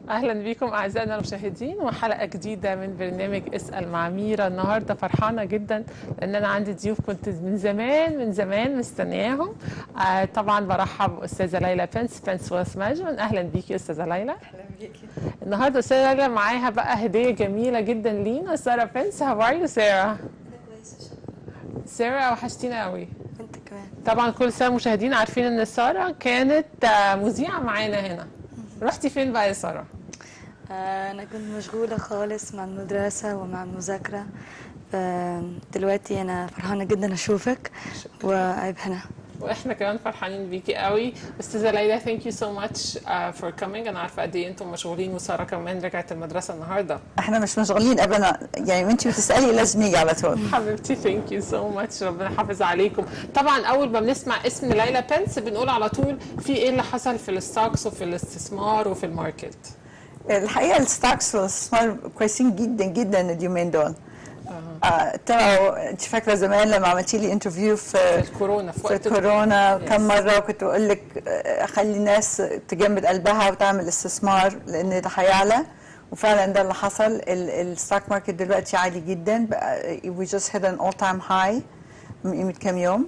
اهلا بكم اعزائنا المشاهدين وحلقه جديده من برنامج اسال مع ميرا النهارده فرحانه جدا لان انا عندي ضيوف كنت من زمان من زمان مستنياهم آه طبعا برحب باستاذه ليلى بنس بنس ويلث مانجمنت اهلا بيكي استاذه ليلى اهلا بيكي النهارده استاذه ليلى معاها بقى هديه جميله جدا لينا ساره بنس هاو ار يو ساره انا كويسه شكرا ساره وحشتينا قوي انت كمان طبعا كل سنه مشاهدين عارفين ان ساره كانت آه، مذيعه معانا هنا رحتي فين بقى يا ساره آه، انا كنت مشغوله خالص مع المدرسه ومع المذاكره دلوقتي انا فرحانه جدا اشوفك وعيب هنا واحنا كمان فرحانين بيكي قوي استاذه ليلى ثانك يو سو ماتش فور كومينج انا عارفه قد ايه انتم مشغولين وساره كمان رجعت المدرسه النهارده احنا مش مشغولين ابدا يعني وانت بتسالي لازم يجي على طول حبيبتي ثانك يو سو ماتش ربنا يحافظ عليكم طبعا اول ما بنسمع اسم ليلى بنس بنقول على طول في ايه اللي حصل في الستوكس وفي الاستثمار وفي الماركت الحقيقه الستوكس والاستثمار كويسين جدا جدا اليومين دول آه طلعوا انت فاكره زمان لما عملتي لي انترفيو في في الكورونا في في وقت كورونا Yes. كم مره وكنت بقول لك آه، خلي الناس تجمد قلبها وتعمل استثمار لان ده هيعلى وفعلا ده اللي حصل الستوك ماركت دلوقتي عالي جدا بقى we just hit an all time high من قيمه كام يوم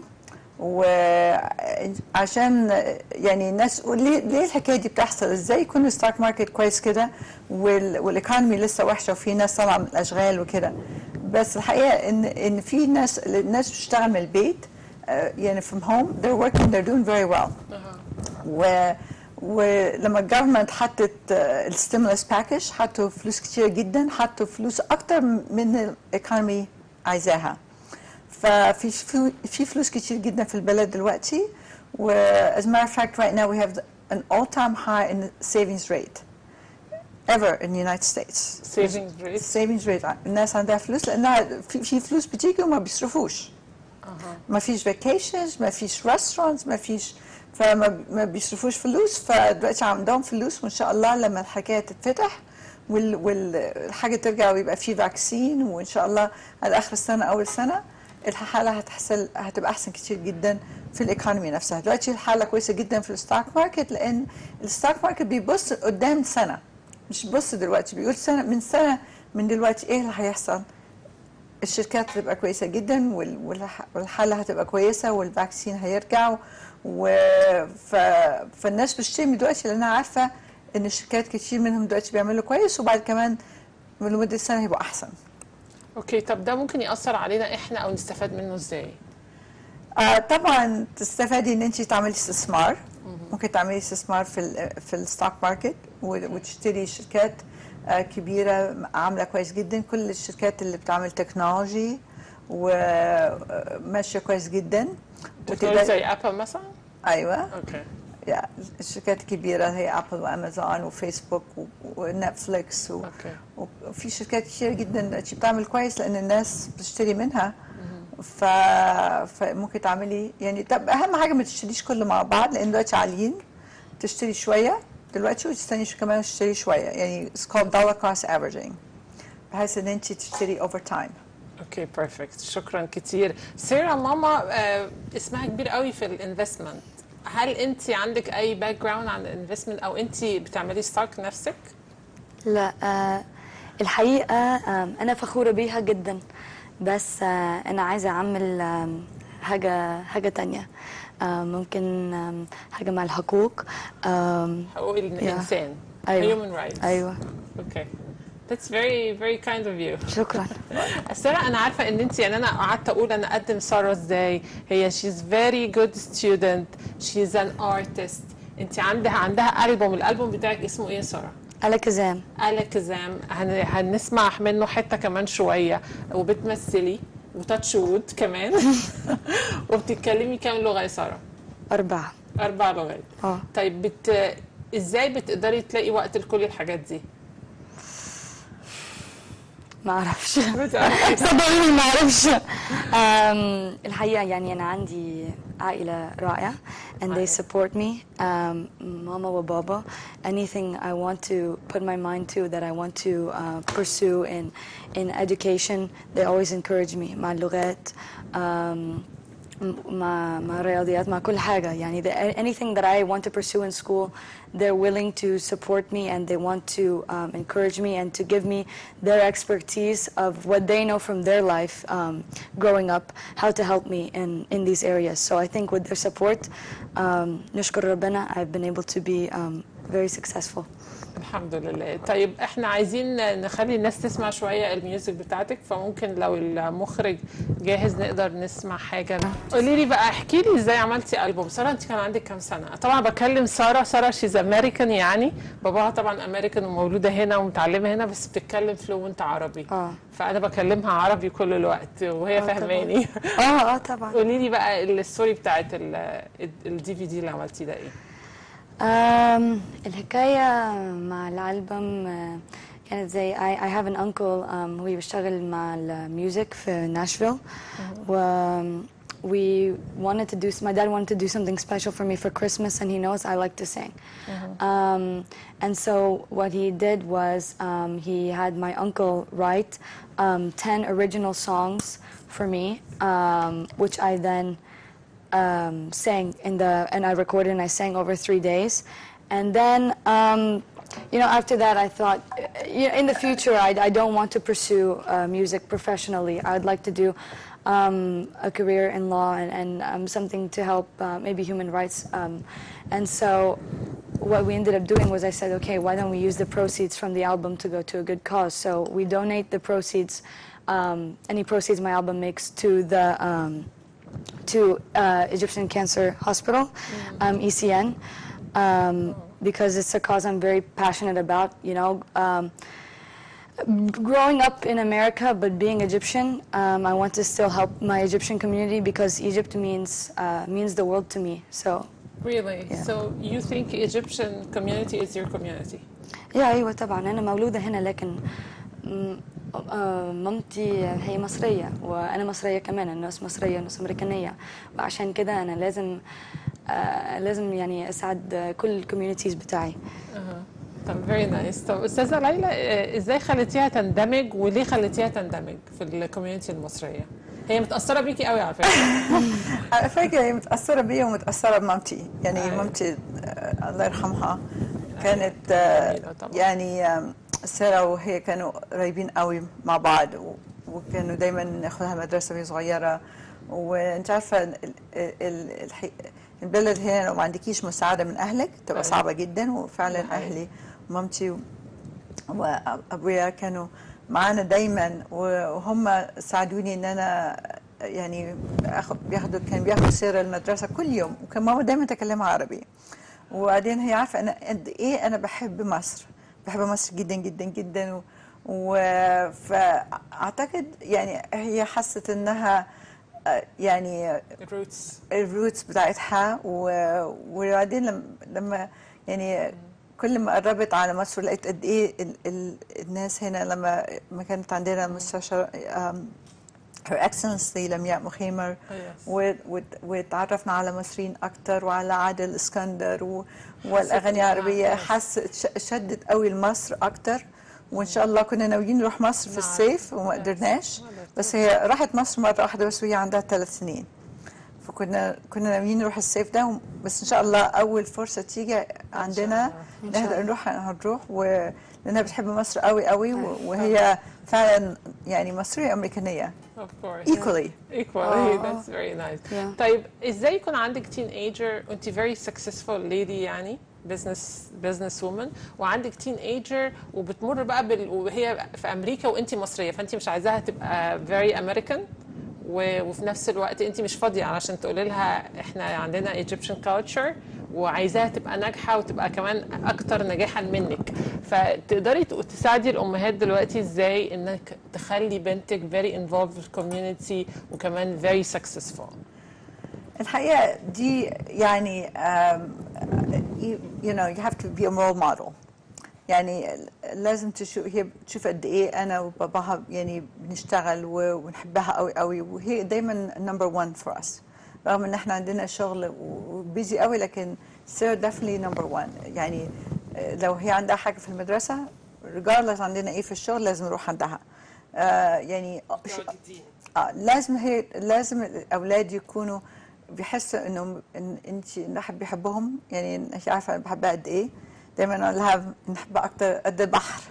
وعشان يعني الناس تقول ليه ليه الحكايه دي بتحصل ازاي يكون الستوك ماركت كويس كده وال- والايكونومي لسه وحشه وفي ناس طالعه من الاشغال وكده بس الحقيقه ان ان في ناس الناس بتشتغل من البيت آه، يعني from home they're working they're doing very well و ولما الجفرمنت حطت الستيمولس باكج حطوا فلوس كتير جدا حطوا فلوس اكتر من الايكونومي عايزاها ففي فلو- في فلوس كتير جدا في البلد دلوقتي و as a matter of fact right now we have an all time high in the savings rate ever in the United States savings rate savings rate الناس عندها فلوس لانها في, في فلوس بتيجي وما بيصرفوش ما فيش فاكيشنز ما فيش ريستورانتس ما فيش فما ما بيصرفوش فلوس فدلوقتي عندهم فلوس وان شاء الله لما الحكايه تتفتح وال- والحاجه ترجع ويبقى في فاكسين وان شاء الله على اخر السنه اول سنه الحاله هتحصل هتبقى احسن كتير جدا في الايكونومي نفسها دلوقتي الحاله كويسه جدا في الستوك ماركت لان الستوك ماركت بيبص قدام سنه مش بيبص دلوقتي بيقول سنه من سنه من دلوقتي ايه اللي هيحصل الشركات هتبقى كويسه جدا وال- والح- والحاله هتبقى كويسه والفاكسين هيرجع و ف... فالناس بتشتري من دلوقتي لانها عارفه ان الشركات كتير منهم دلوقتي بيعملوا كويس وبعد كمان لمده سنه هيبقوا احسن اوكي طب ده ممكن ياثر علينا احنا او نستفاد منه ازاي آه طبعا تستفادي ان انت تعملي استثمار ممكن تعملي استثمار في ال في الستوك ماركت و- وتشتري شركات آه كبيره عامله كويس جدا كل الشركات اللي بتعمل تكنولوجي وماشيه كويس جدا تكنولوجيا زي ابل مثلا ايوه اوكي يا الشركات الكبيره هي ابل وامازون وفيسبوك و- ونتفليكس و- اوكي وفي شركات كتير جدا دلوقتي بتعمل كويس لان الناس بتشتري منها ف... فممكن تعملي يعني طب اهم حاجه ما تشتريش كله مع بعض لان دلوقتي عاليين تشتري شويه دلوقتي وتستني شو- كمان تشتري شويه يعني it's called dollar cost averaging بحيث ان انت تشتري اوفر تايم اوكي بيرفكت شكرا كتير سيرا ماما آه اسمها كبير قوي في الانفستمنت هل انت عندك اي باك جراوند عن الانفستمنت او انت بتعملي ستوك نفسك لا آه، الحقيقه آم، انا فخوره بيها جدا بس آه، انا عايزه اعمل آم، حاجه حاجه تانية آه، ممكن آم، حاجه مع الحقوق آم، حقوق الانسان أيوة. human rights ايوه اوكي That's very very kind of you. شكرا سارة أنا عارفة إن أنت يعني أنا قعدت أقول أنا أقدم سارة إزاي هي she's very good student she's an artist أنت عندها عندها ألبوم الألبوم بتاعك اسمه إيه يا سارة؟ على كزام آلة كزام هن... هنسمع منه حتة كمان شوية وبتمثلي وتاتش وود كمان وبتتكلمي كام لغة يا سارة؟ أربعة أربع لغات اه طيب بت... إزاي بتقدري تلاقي وقت لكل الحاجات دي؟ ما أعرفش بتعرفي صدقوني ما أعرفش أم، الحقيقة يعني أنا عندي عائلة رائعة and they support me um, ماما وبابا anything I want to put my mind to that I want to uh, pursue in in education they always encourage me مع اللغات um, م- مع مع الرياضيات مع كل حاجة يعني the, anything that I want to pursue in school they're willing to support me and they want to um, encourage me and to give me their expertise of what they know from their life um, growing up how to help me in, in these areas so I think with their support um, نشكر ربنا I've been able to be um, very successful الحمد لله طيب احنا عايزين نخلي الناس تسمع شويه الميوزك بتاعتك فممكن لو المخرج جاهز نقدر نسمع حاجه قولي لي بقى احكي لي ازاي عملتي البوم ساره انت كان عندك كام سنه طبعا بكلم ساره ساره شيز امريكان يعني باباها طبعا امريكان ومولوده هنا ومتعلمه هنا بس بتتكلم فلوينت عربي اه فانا بكلمها عربي كل الوقت وهي آه، طبعاً. فاهماني اه اه طبعا قولي لي بقى الستوري بتاعت الدي في دي اللي عملتيه ده ايه Um, الحكاية مع الألبوم آه، كانت زي I, I have an uncle um, هو بيشتغل مع الميوزك في ناشفيل و um, we wanted to do my dad wanted to do something special for me for Christmas and he knows I like to sing um, and so what he did was um, he had my uncle write um, 10 original songs for me um, which I then um, sang in the and I recorded and I sang over three days, and then um, you know after that I thought uh, you know, in the future I, I don't want to pursue uh, music professionally. I'd like to do um, a career in law and, and um, something to help uh, maybe human rights. Um, and so what we ended up doing was I said, okay, why don't we use the proceeds from the album to go to a good cause? So we donate the proceeds, um, any proceeds my album makes to the um, to uh, Egyptian Cancer Hospital, um, ECN, um, because it's a cause I'm very passionate about. You know, um, growing up in America but being Egyptian, um, I want to still help my Egyptian community because Egypt means uh, means the world to me. So. Really? Yeah. So you think Egyptian community is your community? يا ايوه طبعا انا مولوده هنا لكن م- آه، مامتي هي مصريه وانا مصريه كمان الناس مصريه ناس امريكانيه وعشان كده انا لازم آه، لازم يعني اساعد كل الكوميونيتيز بتاعي أها. طب فيري نايس طب استاذه ليلى آه، ازاي خليتيها تندمج وليه خليتيها تندمج في الكوميونتي المصريه؟ هي متاثره بيكي قوي على فكره على فكرة هي متأثرة بي ومتأثرة بمامتي يعني أيوة. مامتي آه، الله يرحمها كانت آه، جميلة طبعاً. يعني آم، سارة وهي كانوا قريبين قوي مع بعض و- وكانوا دايما ناخدها مدرسة وهي صغيرة وانت عارفة ال- ال- الحي- البلد هنا لو ما عندكيش مساعدة من أهلك تبقى أيوة. صعبة جدا وفعلا ده حقيقي. أهلي ومامتي وابويا كانوا معانا دايما وهم ساعدوني ان انا يعني أخ- بياخدوا كان بياخدوا سيره المدرسه كل يوم وكان ماما دايما تكلمها عربي وبعدين هي عارفه انا قد ايه انا بحب مصر بحب مصر جدا جدا جدا و- و فاعتقد يعني هي حست انها آه، يعني الروتس الروتس بتاعتها و- وبعدين لما لما يعني كل ما قربت على مصر لقيت قد ايه ال ال الناس هنا لما ما كانت عندنا مستشار Her Excellency لمياء مخيمر Yes. و- و- وتعرفنا على مصريين اكتر وعلى عادل اسكندر و- والاغاني إنها- العربيه yes. حست ش- شدت قوي لمصر اكتر وان شاء الله كنا ناويين نروح مصر في نعم. الصيف وما Yes. قدرناش ما بس هي راحت مصر مره واحده بس وهي عندها ثلاث سنين فكنا كنا ناويين نروح الصيف ده بس ان شاء الله اول فرصه تيجي عندنا إن شاء نقدر الله. نروح هنروح و... لانها بتحب مصر قوي قوي و... وهي فعلا يعني مصريه امريكانيه of course equally equally آه. that's very nice Yeah. طيب ازاي يكون عندك تين ايجر وانت very successful lady يعني بزنس بزنس وومن وعندك تين ايجر وبتمر بقى بال... وهي في امريكا وانت مصريه فانت مش عايزاها تبقى very American و... وفي نفس الوقت انت مش فاضيه علشان تقولي لها احنا عندنا Egyptian culture وعايزاها تبقى ناجحه وتبقى كمان اكتر نجاحا منك فتقدري تق- تساعدي الامهات دلوقتي ازاي انك تخلي بنتك very involved في الكوميونتي وكمان very successful الحقيقه دي يعني um, you know you have to be a role model يعني لازم تشوف هي تشوف قد ايه انا وباباها يعني بنشتغل و- ونحبها قوي قوي وهي دايما نمبر 1 فور اس رغم ان احنا عندنا شغل وبيزي قوي لكن سير ديفنتلي نمبر 1 يعني آه، لو هي عندها حاجه في المدرسه regardless عندنا ايه في الشغل لازم نروح عندها آه يعني اه لازم هي لازم الاولاد يكونوا بيحسوا انه ان انت إن احد بيحبهم يعني انت عارفه انا بحبها قد ايه دايما اقول لها نحبها اكتر قد البحر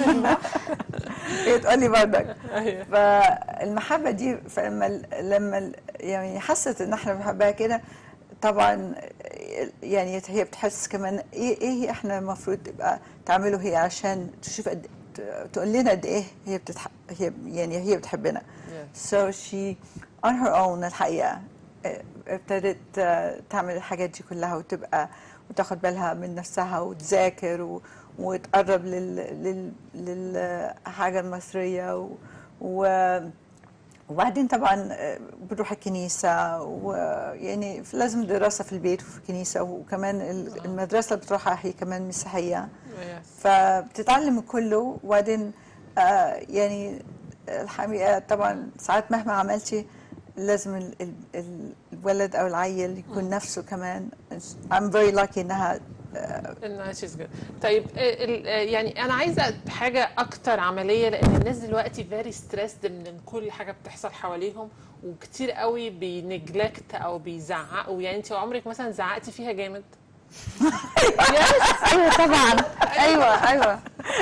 هي تقول لي برضك أيوة. فالمحبه دي فلما لما يعني حست ان احنا بنحبها كده طبعا يعني هي بتحس كمان ايه ايه احنا المفروض تبقى تعمله هي عشان تشوف قد تقول لنا قد ايه هي بتتح... هي يعني هي بتحبنا Yes. so she on her own الحقيقه اه، ابتدت اه، تعمل الحاجات دي كلها وتبقى وتاخد بالها من نفسها وتذاكر و... وتقرب لل... لل... للحاجه المصريه و... و... وبعدين طبعا آه، بنروح الكنيسة ويعني لازم دراسة في البيت وفي الكنيسة وكمان ال- المدرسة اللي بتروحها هي كمان مسيحية Yes. فبتتعلم كله وبعدين آه، يعني الحقيقة طبعا ساعات مهما عملتي لازم ال- ال- ال- الولد أو العيل يكون نفسه كمان I'm very lucky إنها آه، انها she's good. طيب ال- ال- يعني انا عايزه حاجه اكتر عمليه لان الناس دلوقتي فيري ستريسد من كل حاجه بتحصل حواليهم وكتير قوي بينجلكت او بيزعقوا يعني انت عمرك مثلا زعقتي فيها جامد ايوه طبعا ايوه ايوه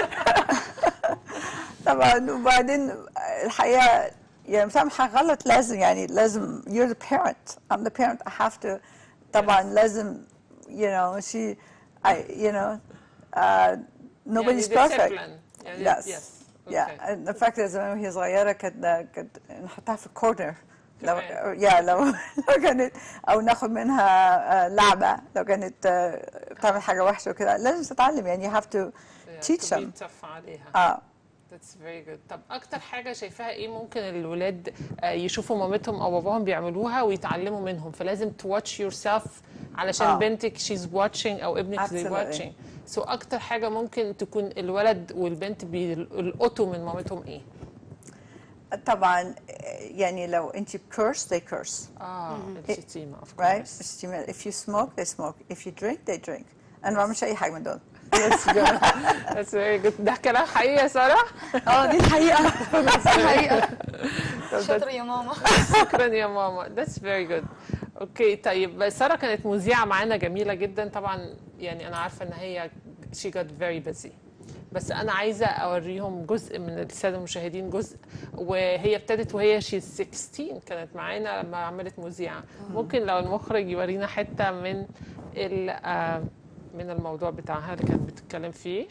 طبعا وبعدين الحقيقه يعني بتعمل حاجه غلط لازم يعني لازم you're the parent I'm the parent I have to طبعا لازم you know she I you know uh, nobody's يعني perfect discipline. يعني yes yes. yeah Okay. أنا فاكره زمان وهي صغيره كانت كانت نحطها في الكورنر لو كمان. يا لو لو كانت او ناخد منها آه، لعبه لو كانت آه، بتعمل حاجه وحشه وكده لازم تتعلم يعني you have to Yeah, teach to be them tough عليها اه That's very good. طب أكتر حاجة شايفاها إيه ممكن الولاد آه، يشوفوا مامتهم أو باباهم بيعملوها ويتعلموا منهم فلازم to watch yourself علشان آه. بنتك she's watching أو ابنك they Absolutely. watching. So أكتر حاجة ممكن تكون الولد والبنت بيلقطوا من مامتهم إيه؟ طبعا يعني لو انت curse they curse آه الشتيمة of right course. الشتيمة. if you smoke they smoke if you drink they drink انا ما بعملش اي حاجه من دول That's good. That's very good. ده كلام حقيقي يا سارة؟ اه دي الحقيقه الحقيقه شاطره يا ماما شكرا يا ماما that's very good اوكي طيب ساره كانت مذيعه معانا جميله جدا طبعا يعني انا عارفه ان هي she got very busy بس انا عايزه اوريهم جزء من الساده المشاهدين جزء وهي ابتدت وهي شي 16 كانت معانا لما عملت مذيعه ممكن لو المخرج يورينا حته من ال آه، من الموضوع بتاعها اللي كانت بتتكلم فيه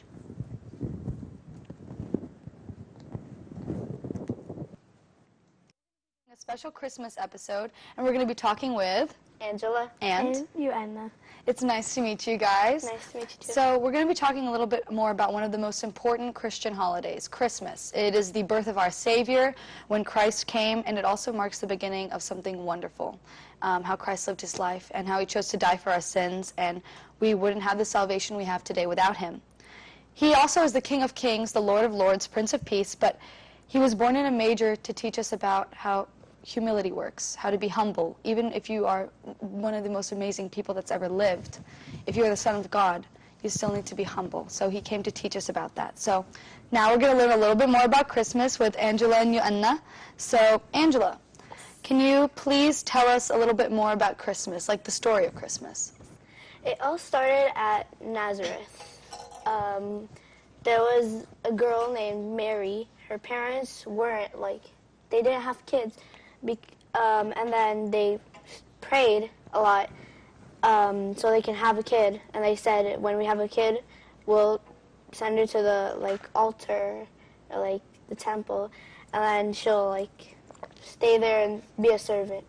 a special Christmas episode, and we're going to be talking with. Angela. And? you, Anna. It's nice to meet you guys. Nice to meet you too. So, we're going to be talking a little bit more about one of the most important Christian holidays, Christmas. It is the birth of our Savior when Christ came, and it also marks the beginning of something wonderful. Um, how Christ lived his life and how he chose to die for our sins, and we wouldn't have the salvation we have today without him. He also is the King of Kings, the Lord of Lords, Prince of Peace, but he was born in a manger to teach us about how humility works, how to be humble, even if you are one of the most amazing people that's ever lived. If you are the Son of God, you still need to be humble. So he came to teach us about that. So now we're going to learn a little bit more about Christmas with Angela and Joanna. So, Angela, can you please tell us a little bit more about Christmas, like the story of Christmas? It all started at Nazareth. Um, there was a girl named Mary. Her parents weren't like, they didn't have kids. Bec- um, and then they prayed a lot um, so they can have a kid. And they said, when we have a kid, we'll send her to the like altar or like the temple, and then she'll like stay there and be a servant.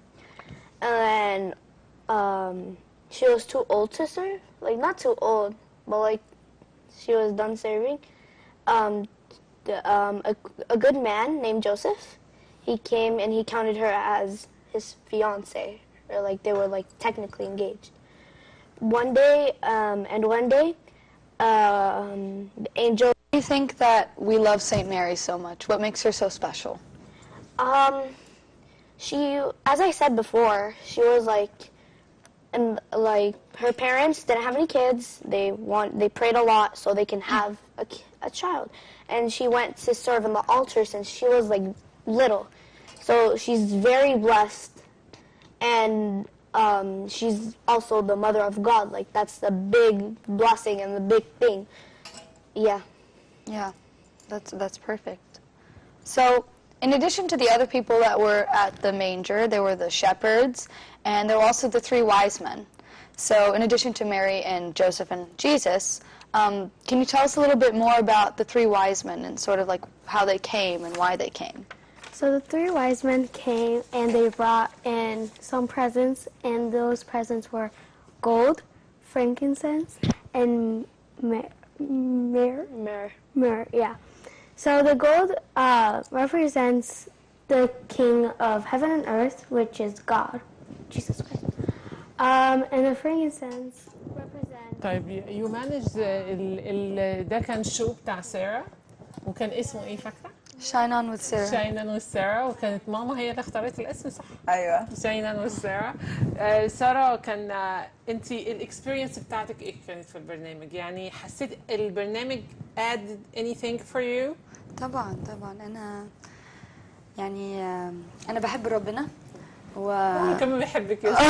And then um, she was too old to serve. Like not too old, but like she was done serving. Um, the, um, a, a good man named Joseph, he came and he counted her as his fiance, or like they were like technically engaged. One day, um, and one day, um, the angel. Why do you think that we love St. Mary so much? What makes her so special? Um, she, as I said before, she was like, and like her parents didn't have any kids. They want, they prayed a lot so they can have a, ki- a child. And she went to serve on the altar since she was like little. So she's very blessed, and um, she's also the mother of God. Like that's the big blessing and the big thing. Yeah. Yeah, that's that's perfect. So, in addition to the other people that were at the manger, there were the shepherds, and there were also the three wise men. So, in addition to Mary and Joseph and Jesus, um, can you tell us a little bit more about the three wise men and sort of like how they came and why they came? So the three wise men came and they brought in some presents, and those presents were gold, frankincense, and myrrh. Myrrh. Myrrh. Myrrh, yeah. So the gold uh, represents the King of heaven and earth, which is God, Jesus Christ. Um, and the frankincense represents. طيب يو مانج ال ال ده كان شو بتاع ساره وكان اسمه ايه فاكره؟ Shine on with Sarah. شاينان والساره وكانت ماما هي اللي اختارت الاسم صح؟ ايوه شاينان والساره آه ساره كان آه انت الاكسبيرينس بتاعتك ايه كانت في البرنامج؟ يعني حسيت البرنامج added anything for you؟ طبعا طبعا انا يعني آم، انا بحب ربنا و كمان بيحبك يا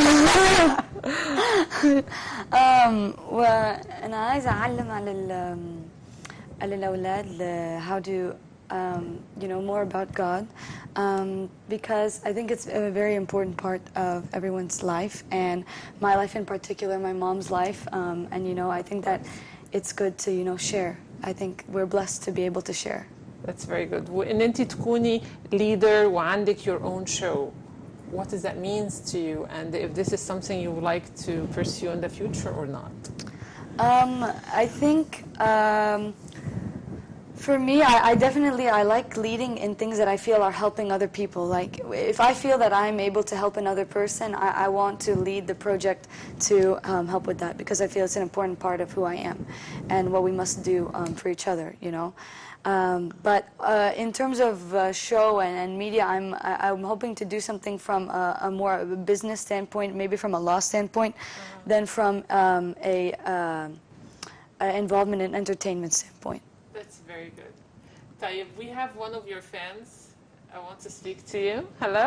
um, وانا عايزه اعلم على ال على الاولاد ل- how to um, you know more about God um, because I think it's a very important part of everyone's life and my life in particular my mom's life um, and you know I think that it's good to you know share I think we're blessed to be able to share That's very good. وإن أنت تكوني leader وعندك your own show. What does that means to you? And if this is something you would like to pursue in the future or not? Um, I think um, for me, I, I definitely I like leading in things that I feel are helping other people. Like if I feel that I'm able to help another person, I, I want to lead the project to um, help with that because I feel it's an important part of who I am and what we must do um, for each other. You know. Um, but uh, in terms of uh, show and, and media, I'm I- I'm hoping to do something from a, a more business standpoint, maybe from a law standpoint, than from um, a, um a involvement in entertainment standpoint. That's very good. طيب, we have one of your fans. I want to speak to you. Hello?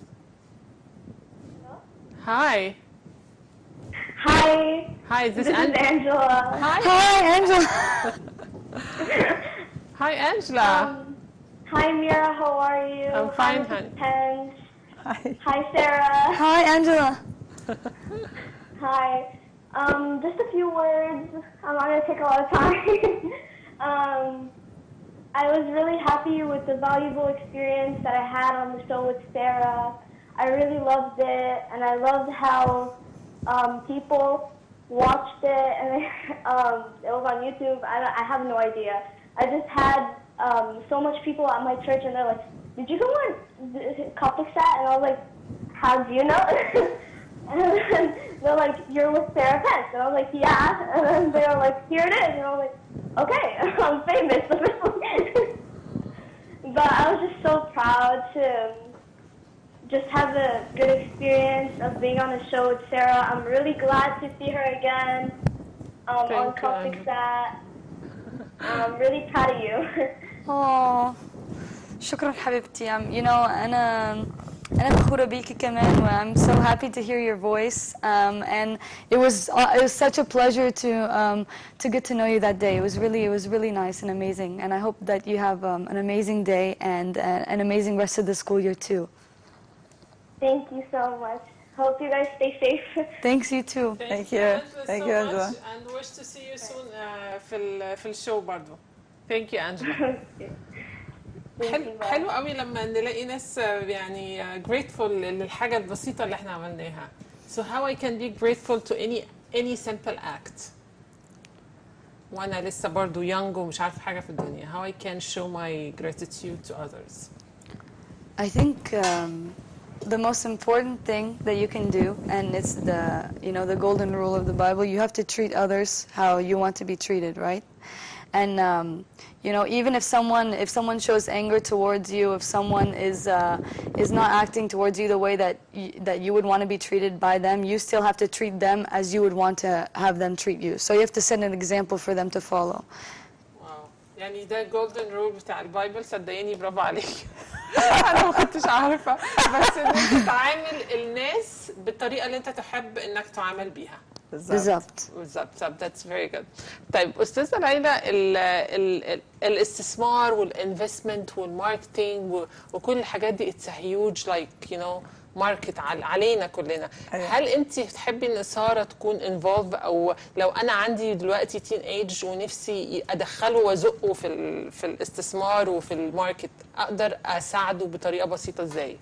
Hi. Hi, Hi, is this, this is An- Angela. Hi. Hi, Angela. Hi, Angela. Um, hi, Mira. How are you? I'm fine, Hi, honey. Mrs. Pence. Hi. Hi, Sarah. Hi, Angela. Hi. Um, just a few words. I'm not gonna take a lot of time. um, I was really happy with the valuable experience that I had on the show with Sarah. I really loved it, and I loved how um, people watched it, and um, it was on YouTube. I, don't- I have no idea. I just had um, so much people at my church, and they're like, "Did you go on the Coptic Sat?" And I was like, "How do you know?" and then they're like, "You're with Sarah Pence," and I was like, "Yeah." And then they were like, "Here it is," and I was like, "Okay, I'm famous." but I was just so proud to just have a good experience of being on the show with Sarah. I'm really glad to see her again um, on Thank you, Coptic Angela. Sat. I'm really proud of you. Oh, شكرا حبيبتي. Um, you know, أنا أنا فخورة بيكي كمان. و I'm so happy to hear your voice. Um, and it was uh, it was such a pleasure to um, to get to know you that day. It was really it was really nice and amazing. And I hope that you have um, an amazing day and uh, an amazing rest of the school year too. Thank you so much. Hope you guys stay safe. Thanks you too. Thank you. Angela, Thank so you, much, Angela. And wish to see you soon uh, في ال في الشو برضو. Thank you, Angela. حلو حلو قوي لما نلاقي ناس آه، يعني آه، grateful للحاجة البسيطة اللي احنا عملناها. So how I can be grateful to any any simple act. وانا لسه برضو young ومش عارفة حاجة في الدنيا. How I can show my gratitude to others. I think um, the most important thing that you can do, and it's the you know the golden rule of the Bible. You have to treat others how you want to be treated, right? And um, you know, even if someone if someone shows anger towards you, if someone is uh, is not acting towards you the way that y that you would want to be treated by them, you still have to treat them as you would want to have them treat you. So you have to set an example for them to follow. واو يعني ده golden rule بتاع البايبل صدقيني برافو عليك. انا ما كنتش عارفه بس ان انت تعامل الناس بالطريقه اللي انت تحب انك تعامل بيها بالظبط بالظبط طب that's very good طيب استاذه ليلى ال ال ال الاستثمار والانفستمنت والماركتينج و- وكل الحاجات دي اتس هيوج لايك يو نو ماركت علينا كلنا أيوة. هل انت تحبي ان ساره تكون انفولف او لو انا عندي دلوقتي تين ايج ونفسي ادخله وازقه في ال- في الاستثمار وفي الماركت اقدر اساعده بطريقه بسيطه ازاي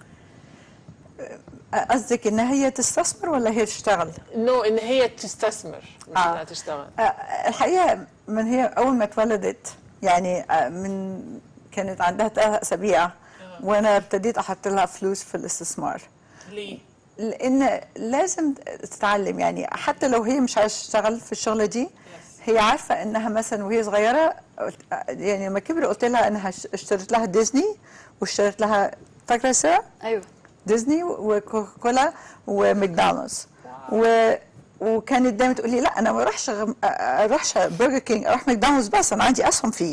قصدك ان هي تستثمر ولا هي تشتغل؟ نو ان هي تستثمر مش آه. انها تشتغل آه، الحقيقه من هي اول ما اتولدت يعني آه، من كانت عندها ثلاث اسابيع وانا ابتديت احط لها فلوس في الاستثمار ليه لان لازم تتعلم يعني حتى لو هي مش عايزه تشتغل في الشغله دي هي عارفه انها مثلا وهي صغيره قلت- يعني لما كبرت قلت لها انها اشتريت لها ديزني واشتريت لها فاكره ساره ايوه ديزني وكوكاكولا وماكدونالدز و وكانت دايما تقول لي لا انا ما اروحش غم- اروحش برجر كينج اروح ماكدونالدز بس انا عندي اسهم فيه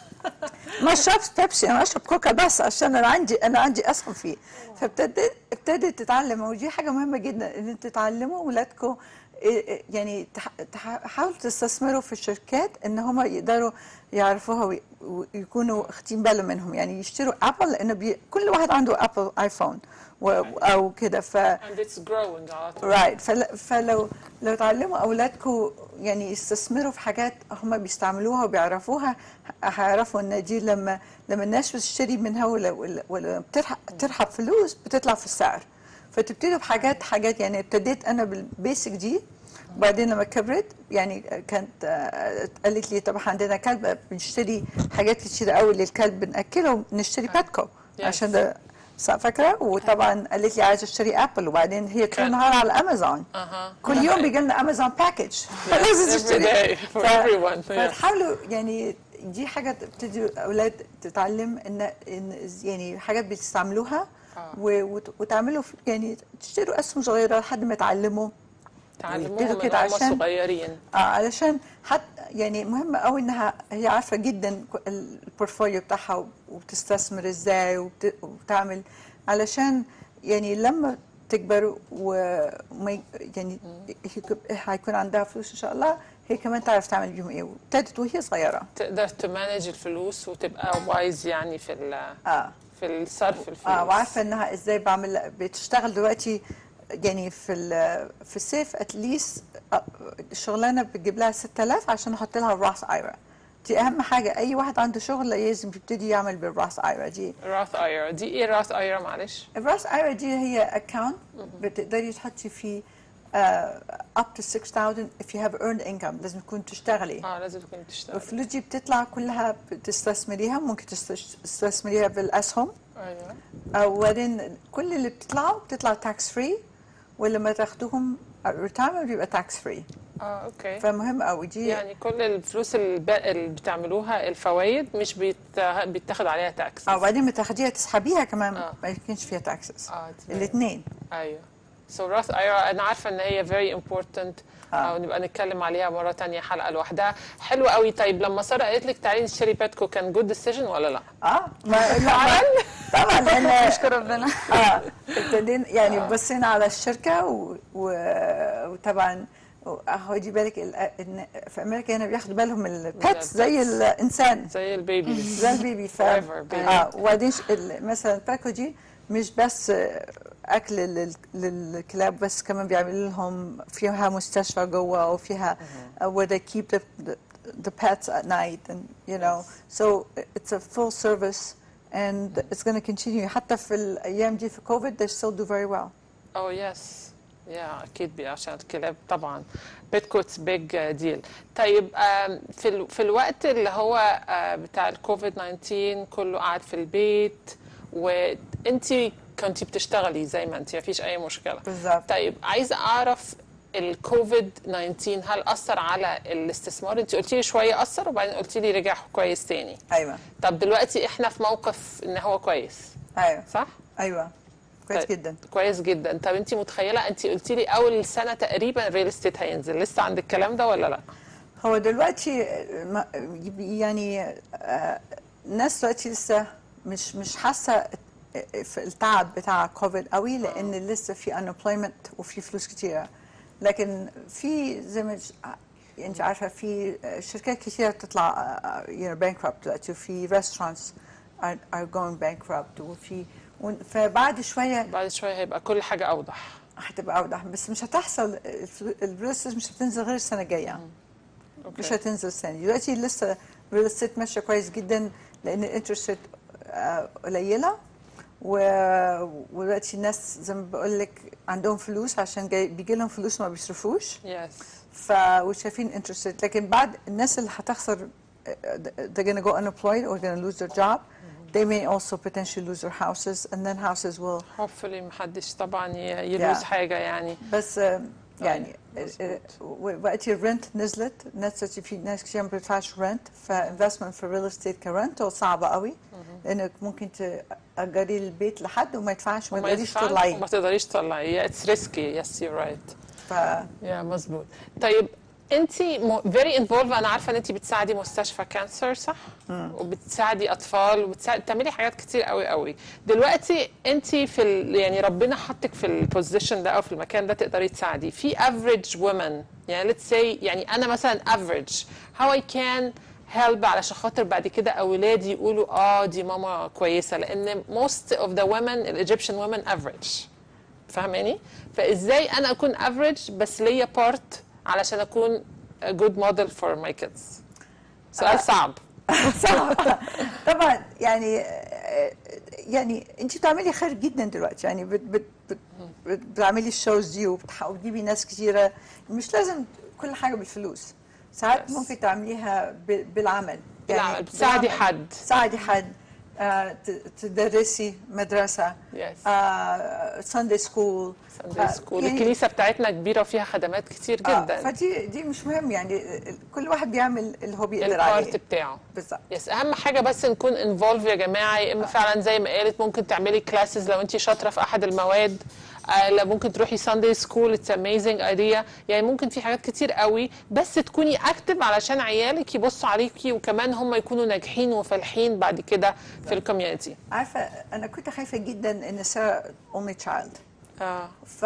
ما اشربش بيبسي انا اشرب كوكا بس عشان انا عندي انا عندي اسهم فيه فابتدت ابتدت تتعلم ودي حاجه مهمه جدا ان انتوا تعلموا اولادكم يعني تح- تح- حاولوا تستثمروا في الشركات ان هم يقدروا يعرفوها وي- ويكونوا واخدين بالهم منهم يعني يشتروا ابل لانه بي كل واحد عنده ابل ايفون و- او كده ف and it's growing على طول رايت فل- فلو لو تعلموا اولادكم يعني يستثمروا في حاجات هم بيستعملوها وبيعرفوها ه- هيعرفوا ان دي لما لما الناس بتشتري منها ولا ولا, ولا بترح- بترحب فلوس بتطلع في السعر فتبتدوا بحاجات حاجات يعني ابتديت انا بالبيسك دي وبعدين لما كبرت يعني كانت آه، قالت لي طب إحنا عندنا كلب بنشتري حاجات كتير قوي للكلب بناكله نشتري باتكو Yes. عشان ده صح فاكره وطبعا قالت لي عايزه اشتري ابل وبعدين هي طول النهار على امازون اها كل يوم بيجي لنا امازون باكج فلازم every تشتري day for everyone, yeah. فتحاولوا يعني دي حاجه تبتدي اولاد تتعلم ان ان يعني حاجات بتستعملوها و- وت- وتعملوا في- يعني تشتروا اسهم صغيره لحد ما يتعلموا تعلموهم يبتدوا من كده هم عشان- صغيرين اه علشان حتى يعني مهم قوي انها هي عارفه جدا ك- البورتفوليو بتاعها وبتستثمر ازاي وبت- وبتعمل علشان يعني لما تكبر وما ي- يعني هيك- هيكون عندها فلوس ان شاء الله هي كمان تعرف تعمل بيهم ايه وابتدت وهي صغيره تقدر تمانج الفلوس وتبقى وايز يعني في ال- اه في الصرف الفلوس اه وعارفه انها ازاي بعمل بتشتغل دلوقتي يعني في ال- في الصيف اتليست الشغلانه بتجيب لها 6000 عشان احط لها الراس ايرا دي اهم حاجه اي واحد عنده شغل لازم يبتدي يعمل بالراس ايرا دي راث ايرا دي ايه راث ايرا معلش الراس ايرا دي هي اكونت بتقدري تحطي فيه uh, up to 6000 if you have earned income لازم تكون تشتغلي اه لازم تكون تشتغل الفلوس دي بتطلع كلها بتستثمريها ممكن تستش- تستثمريها بالاسهم ايوه وبعدين كل اللي بتطلعوا بتطلع تاكس فري ولما تاخدوهم ريتايرمنت بيبقى تاكس فري اه اوكي فمهم قوي دي يعني كل الفلوس الب- اللي بتعملوها الفوائد مش بيت... بيتاخد عليها تاكس اه وبعدين ما تاخديها تسحبيها كمان آه. ما يكونش فيها تاكسس اه دي- الاثنين ايوه سو راث ايرا انا عارفه ان هي very important آه. او نبقى نتكلم عليها مره تانية حلقه لوحدها حلو قوي طيب لما ساره قالت لك تعالي نشتري باتكو كان جود ديسيجن ولا لا؟ اه ما لا ما- طبعا لان نشكر ربنا اه ابتدينا يعني بصينا على الشركه و... و... وطبعا خدي بالك ال... إن في امريكا هنا بياخدوا بالهم من البيتس زي الانسان زي البيبي زي البيبي ف Forever baby. اه وبعدين ش- ال- مثلا الباكو دي مش بس آه، اكل لل- للكلاب بس كمان بيعملوا لهم فيها مستشفى جوه وفيها uh, where they keep the, the the pets at night and you know so it's a full service and it's going to continue حتى في الايام دي في كوفيد they still do very well Oh yes. Yeah, أكيد بي عشان الكلاب طبعا بيتكو اتس بيج ديل طيب آم، في ال... في الوقت اللي هو آه، بتاع الكوفيد 19 كله قاعد في البيت وانت كنتي بتشتغلي زي ما انت مفيش أي مشكلة بالظبط. طيب عايزة أعرف الكوفيد 19 هل أثر على الاستثمار؟ انت قلتي لي شوية أثر وبعدين قلتي لي رجع كويس تاني ايوه طب دلوقتي احنا في موقف ان هو كويس ايوه صح؟ ايوه كويس طيب، جدا كويس جدا طب انت متخيله انت قلتي لي اول سنه تقريبا الريل استيت هينزل لسه عند الكلام ده ولا لا هو دلوقتي آه، ما- يعني آه، الناس دلوقتي لسه مش مش حاسه في التعب بتاع كوفيد قوي لان لسه في unemployment وفي فلوس كتيره لكن في زي ما ج- انت عارفه في شركات كتيره بتطلع uh, you know bankrupt دلوقتي وفي restaurants are, are going bankrupt وفي ون- فبعد شويه بعد شويه هيبقى كل حاجه اوضح هتبقى اوضح بس مش هتحصل الريل استيت مش هتنزل غير السنه الجايه مش أوكي. هتنزل السنه دي دلوقتي لسه الريل استيت ماشيه كويس جدا لان الانترست ريت قليله و- ودلوقتي الناس زي ما بقول لك عندهم فلوس عشان جاي بيجي لهم فلوس وما بيصرفوش يس ف وشايفين انترست ريت لكن بعد الناس اللي هتخسر they're going to go unemployed or going to lose their job they may also potentially lose their houses and then houses will هوبفلي محدش طبعا ي- يلوز Yeah. حاجه يعني بس آم، يعني مظبوط. وقت الرنت نزلت ناس في ناس كتير ما بتدفعش رنت فانفستمنت في الريل استيت كرنت صعبة قوي لانك ممكن تأجري البيت لحد وما يدفعش وما وما تقدريش ينفعش تطلعي وما تقدريش تطلعي اتس ريسكي يس يو رايت ف يا مظبوط طيب انت فيري انفولف انا عارفه ان انت بتساعدي مستشفى كانسر صح وبتساعدي اطفال وبتساعدي بتعملي حاجات كتير قوي قوي دلوقتي انت في ال... يعني ربنا حطك في البوزيشن ده او في المكان ده تقدري تساعدي في افريج وومن يعني let's say يعني انا مثلا افريج how I can help علشان خاطر بعد كده اولادي يقولوا اه دي ماما كويسه لان most of the women الايجيبشن women average فاهماني فازاي انا اكون افريج بس ليا بارت علشان اكون a good model for my kids سؤال صعب صعب طبعا يعني يعني انت بتعملي خير جدا دلوقتي يعني بت بت بت بت بتعملي الشوز دي وبتح- وبتجيبي ناس كتيره مش لازم كل حاجه بالفلوس ساعات Yes. ممكن تعمليها ب- بالعمل بالعمل، بتساعدي بالعمل. حد. تساعدي حد آه، ت- تدرسي مدرسه Yes. ساندي سكول Sunday school. الكنيسه بتاعتنا كبيره وفيها خدمات كتير جدا فدي دي مش مهم يعني كل واحد بيعمل اللي هو بيقدر عليه البارت بتاعه بالظبط يس اهم حاجه بس نكون انفولف يا جماعه يا اما فعلا زي ما قالت ممكن تعملي كلاسز لو انت شاطره في احد المواد آه لا ممكن تروحي ساندي سكول اتس اميزنج ايديا يعني ممكن في حاجات كتير قوي بس تكوني اكتف علشان عيالك يبصوا عليكي وكمان هم يكونوا ناجحين وفالحين بعد كده في الكوميونتي عارفه انا كنت خايفه جدا ان ساره اونلي تشايلد اه ف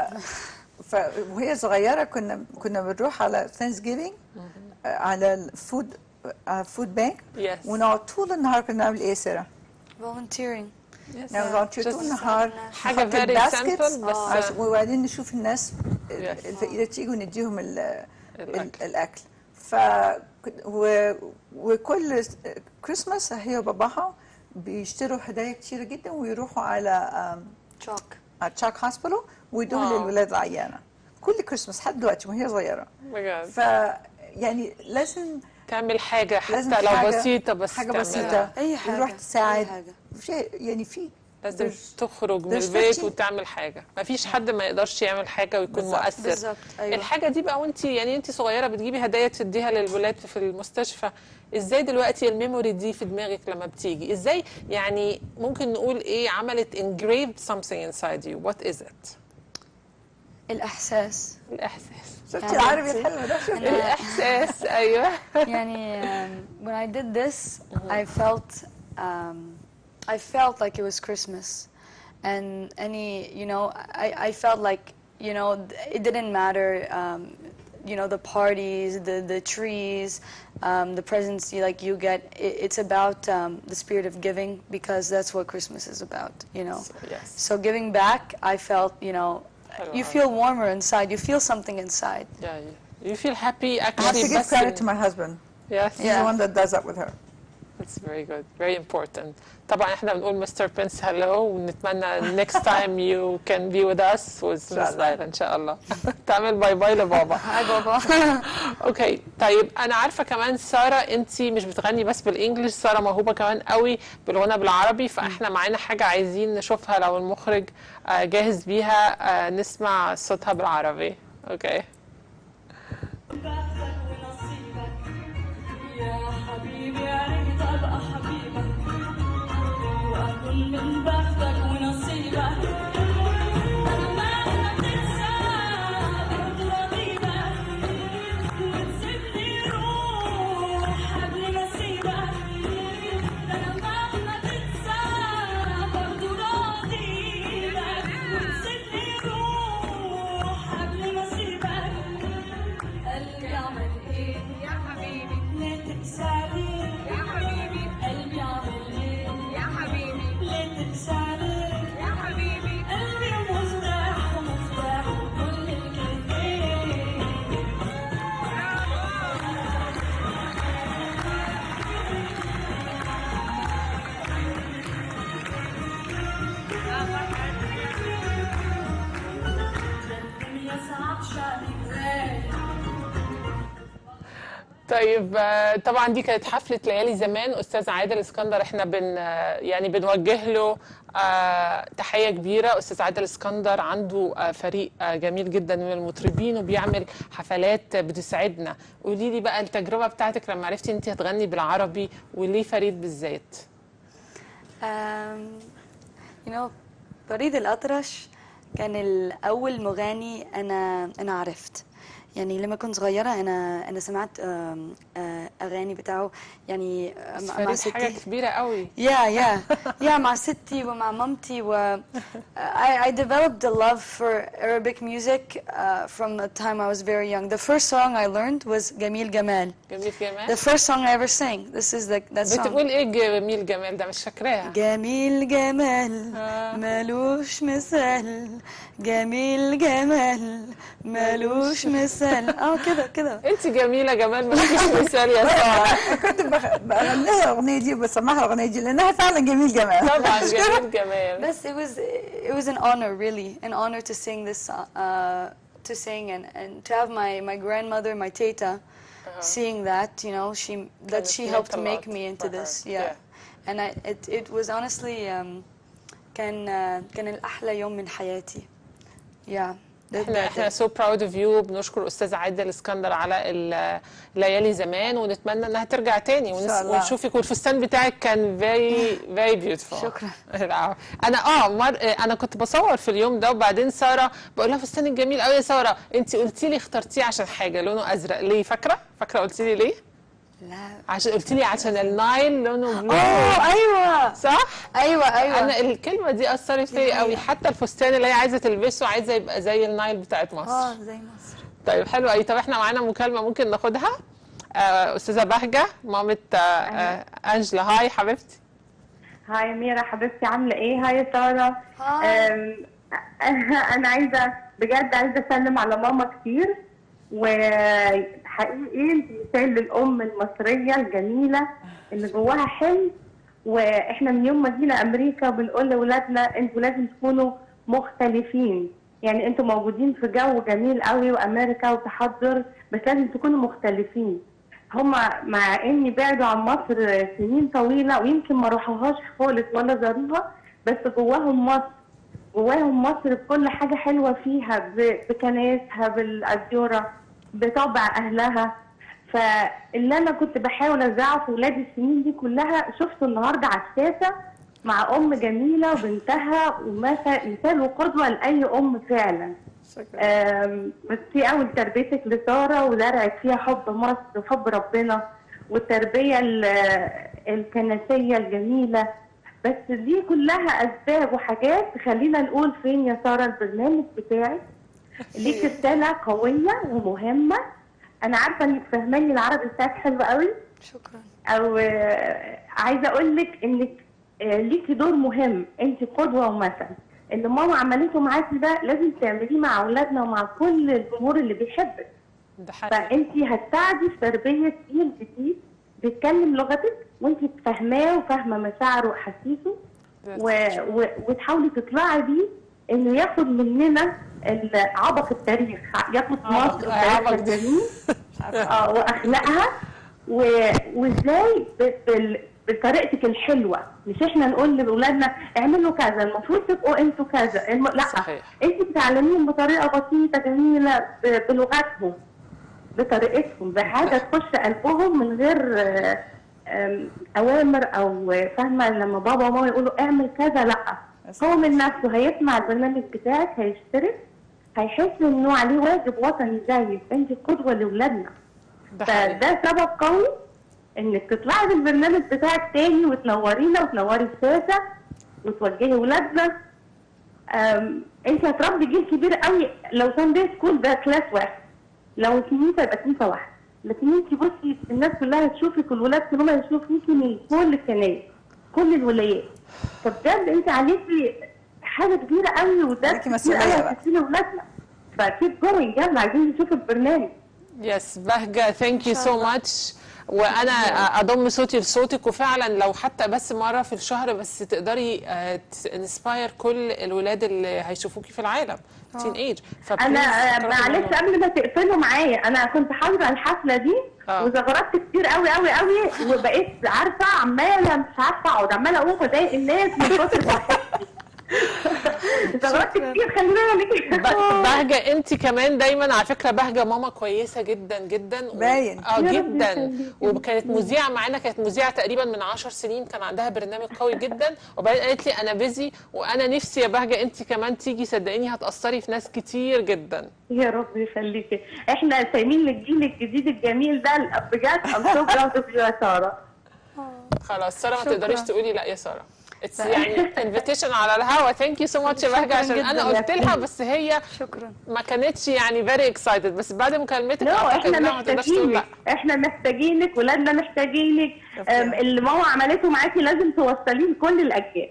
ف وهي صغيره كنا كنا بنروح على ثانكس جيفينج على الفود على فود بانك Yes. ونقعد طول النهار كنا نعمل ايه ساره؟ volunteering نعمل volunteer طول Just النهار حاجة نحط very الباسكتس simple بس- عش- وبعدين نشوف الناس Yes. الفقيره تيجي ونديهم ال- ال- الأكل. الاكل ف و... وكل كريسماس هي وباباها بيشتروا هدايا كتيره جدا ويروحوا على آم، chalk على تشاك هوسبيتال ويدوها واو. للولاد العيانه كل كريسماس لحد دلوقتي وهي صغيره بجد ف يعني لازم تعمل حاجه لازم حتى لو حاجة- بسيطه بس حاجه تعملها. بسيطه أي حاجة، تروح أي تساعد حاجة. شيء يعني في لازم there's- تخرج من there's البيت 15 وتعمل حاجه ما فيش حد ما يقدرش يعمل حاجه ويكون بالظبط. مؤثر بالظبط، أيوة. الحاجه دي بقى وانت يعني انت صغيره بتجيبي هدايا تديها للولاد في المستشفى ازاي دلوقتي الميموري دي في دماغك لما بتيجي ازاي يعني ممكن نقول ايه عملت engraved something inside you what is it الإحساس الاحساس شفتي يعني العربي أنت- الحلو ده شفتي الاحساس ايوه يعني um, when I did this I felt um, I felt like it was Christmas and any you know I, I felt like you know th- it didn't matter um, you know the parties the the trees um, the presents you like you get it, it's about um, the spirit of giving because that's what Christmas is about you know yes so giving back I felt you know you feel warmer inside you feel something inside yeah you feel happy I have actually to give بس credit إن- to my husband yes he's the one that does that with her It's very good, very important. طبعا احنا بنقول مستر بنس هلو ونتمنى next time you can be with us with شاء Miss الله. ليلى ان شاء الله. تعمل باي باي لبابا. hi بابا اوكي طيب انا عارفه كمان ساره انت مش بتغني بس بالانجلش ساره موهوبه كمان قوي بالغنى بالعربي فاحنا معانا حاجه عايزين نشوفها لو المخرج آه، جاهز بيها آه، نسمع صوتها بالعربي. اوكي. بختك ونصيبك يا حبيبي يا ريت ابقى حبيبك واكون من بختك ونصيبك مهما تنسى برضه رغيبك وتسيبني روح قبل ما اسيبك انا مهما تنسى برضه طيب آه، طبعا دي كانت حفله ليالي زمان استاذ عادل اسكندر احنا بن آه، يعني بنوجه له آه، تحيه كبيره استاذ عادل اسكندر عنده آه، فريق آه، جميل جدا من المطربين وبيعمل حفلات بتسعدنا قولي لي بقى التجربه بتاعتك لما عرفتي انت هتغني بالعربي وليه فريد بالذات Um, you know فريد الأطرش كان الأول مغني أنا أنا عرفت يعني لما كنت صغيرة أنا أنا سمعت آم، آه، أغاني بتاعه يعني آه، بس مع مع فريد حاجه ستي كبيره قوي Yeah, yeah, yeah. مع ستي ومع مامتي و I, I developed a love for Arabic music uh, from the time I was very young. The first song I learned was Gamil Gamal. جميل The جمال first song I ever sang. This is the that song. بتقول ايه جميل جمال ده مش فاكراها جميل جمال ملوش مثال جميل جمال ملوش مثال اه كده كده انت جميله جمال مفيش مثال يا ساره كنت بخ- بغنيها الاغنيه دي وبسمعها الاغنيه دي لانها فعلا جميل جمال طبعا جميل جمال بس it was it was an honor really an honor to sing this uh, to sing and, and to have my my grandmother my teta seeing that you know she that Kind of she meant helped a make lot me into for her. this yeah, Yeah. and I, it it was honestly um, كان uh, كان الأحلى يوم من حياتي yeah The- احنا the- احنا سو براود اوف يو بنشكر استاذ عادل اسكندر على ال- ليالي زمان ونتمنى انها ترجع تاني ونس- شاء الله. ونشوفك والفستان بتاعك كان فيري فيري بيوتيفول شكرا. انا اه مر... انا كنت بصور في اليوم ده وبعدين ساره بقول لها فستانك جميل قوي يا ساره انت قلتي لي اخترتيه عشان حاجه لونه ازرق ليه فاكره فاكره قلتي لي ليه لا عشان قلتي لي عشان النايل لونه بلو اه ايوه صح ايوه ايوه انا الكلمه دي اثرت فيا قوي حتى الفستان اللي هي عايزه تلبسه عايزه يبقى زي النايل بتاعت مصر اه زي مصر طيب حلو قوي طب احنا معانا مكالمه ممكن ناخدها آه استاذه بهجه مامه آه آه انجلا هاي حبيبتي هاي ميرا حبيبتي عاملة ايه؟ هاي سارة هاي. أم، أنا عايزة بجد عايزة أسلم على ماما كتير وحقيقي أنت مثال للأم المصرية الجميلة اللي جواها حلم وإحنا من يوم ما جينا أمريكا بنقول لأولادنا أنتوا لازم تكونوا مختلفين يعني أنتوا موجودين في جو جميل قوي وأمريكا وتحضر بس لازم تكونوا مختلفين هما مع اني بعدوا عن مصر سنين طويله ويمكن ما راحوهاش خالص ولا زاروها بس جواهم مصر جواهم مصر بكل حاجه حلوه فيها ب- بكنائسها بالاديره بطبع اهلها فاللي انا كنت بحاول ازرعه في ولادي السنين دي كلها شفته النهارده على الشاشه مع ام جميله وبنتها ومثل مثال وقدوه لاي ام فعلا آم، ميرسي قوي لتربيتك لساره وزرعت فيها حب مصر وحب ربنا والتربيه ال- الكنسيه الجميله بس دي كلها اسباب وحاجات تخلينا نقول فين يا ساره البرنامج بتاعك ليك رساله قويه ومهمه انا عارفه انك فهماني العربي بتاعك حلو قوي شكرا او آه، عايزه اقول لك انك آه، ليكي دور مهم انت قدوه ومثل اللي ماما عملته معاكي ده لازم تعمليه مع اولادنا ومع كل الجمهور اللي بيحبك ده حقيقي فانت هتساعدي في تربيه جيل جديد بيتكلم لغتك وانت فاهماه وفاهمه مشاعره واحاسيسه و... و... وتحاولي تطلعي بيه انه ياخد مننا ال- عبق التاريخ ياخد عبق- مصر عبق وتاريخها دي. الجميل اه واخلاقها و... وازاي ب... بال... بطريقتك الحلوه مش احنا نقول لاولادنا اعملوا كذا المفروض تبقوا انتوا كذا الم... لا صحيح. انت بتعلميهم بطريقه بسيطه جميله ب... بلغتهم بطريقتهم بحاجه تخش قلبهم من غير آه، آم، اوامر او فاهمه لما بابا وماما يقولوا اعمل كذا لا هو من نفسه هيسمع البرنامج بتاعك هيشترك هيحس انه عليه واجب وطني زيك انت قدوه لاولادنا ده حقيقي فده سبب قوي انك تطلعي بالبرنامج بتاعك تاني وتنورينا وتنوري الشاشه وتوجهي ولادنا أم، انت هتربي جيل كبير قوي لو كان ده سكول ده كلاس واحد لو كنيسه يبقى كنيسه واحده لكن انت بصي الناس كلها تشوفك والولاد كلهم يشوفوكي من كل الكنائس كل الولايات فبجد انت عليكي حاجه كبيره قوي وده عليكي كتير مسؤولية قوي بقى. هتديه لاولادنا فاكيد جوين يلا عايزين نشوف البرنامج يس بهجة ثانك يو شاء سو الله. ماتش وانا اضم صوتي لصوتك وفعلا لو حتى بس مره في الشهر بس تقدري انسباير كل الولاد اللي هيشوفوكي في العالم تين ايج انا آه، معلش قبل ما تقفلوا معايا انا كنت حاضره الحفله دي آه. وزغرطت كتير قوي قوي قوي وبقيت عارفه عماله مش عارفه اقعد عماله اقوم اضايق الناس من كتر فرحتي زغرطت كتير خلي بالك بهجة انت كمان دايما على فكره بهجة ماما كويسه جدا جدا و- باين. اه يا رب جدا يخليكي. وكانت مذيعه معانا كانت مذيعه تقريبا من 10 سنين كان عندها برنامج قوي جدا وبعدين قالت لي انا بيزي وانا نفسي يا بهجة انت كمان تيجي صدقيني هتاثري في ناس كتير جدا يا رب يخليكي احنا سايمين للجيل الجديد الجميل ده بجد I'm so proud of you يا ساره خلاص ساره ما شكراً. تقدريش تقولي لا يا ساره اتس يعني انفيتيشن على الهوا ثانك يو سو ماتش يا بهجة عشان جداً انا يا قلت لها فندم. بس هي شكرا ما كانتش يعني فيري اكسايتد بس بعد مكالمتك نو اعتقد احنا انها ما تقدرش تقول لا محتاجينك احنا محتاجينك ولادنا محتاجينك أم، اللي ماما عملته معاكي لازم توصليه لكل الاجيال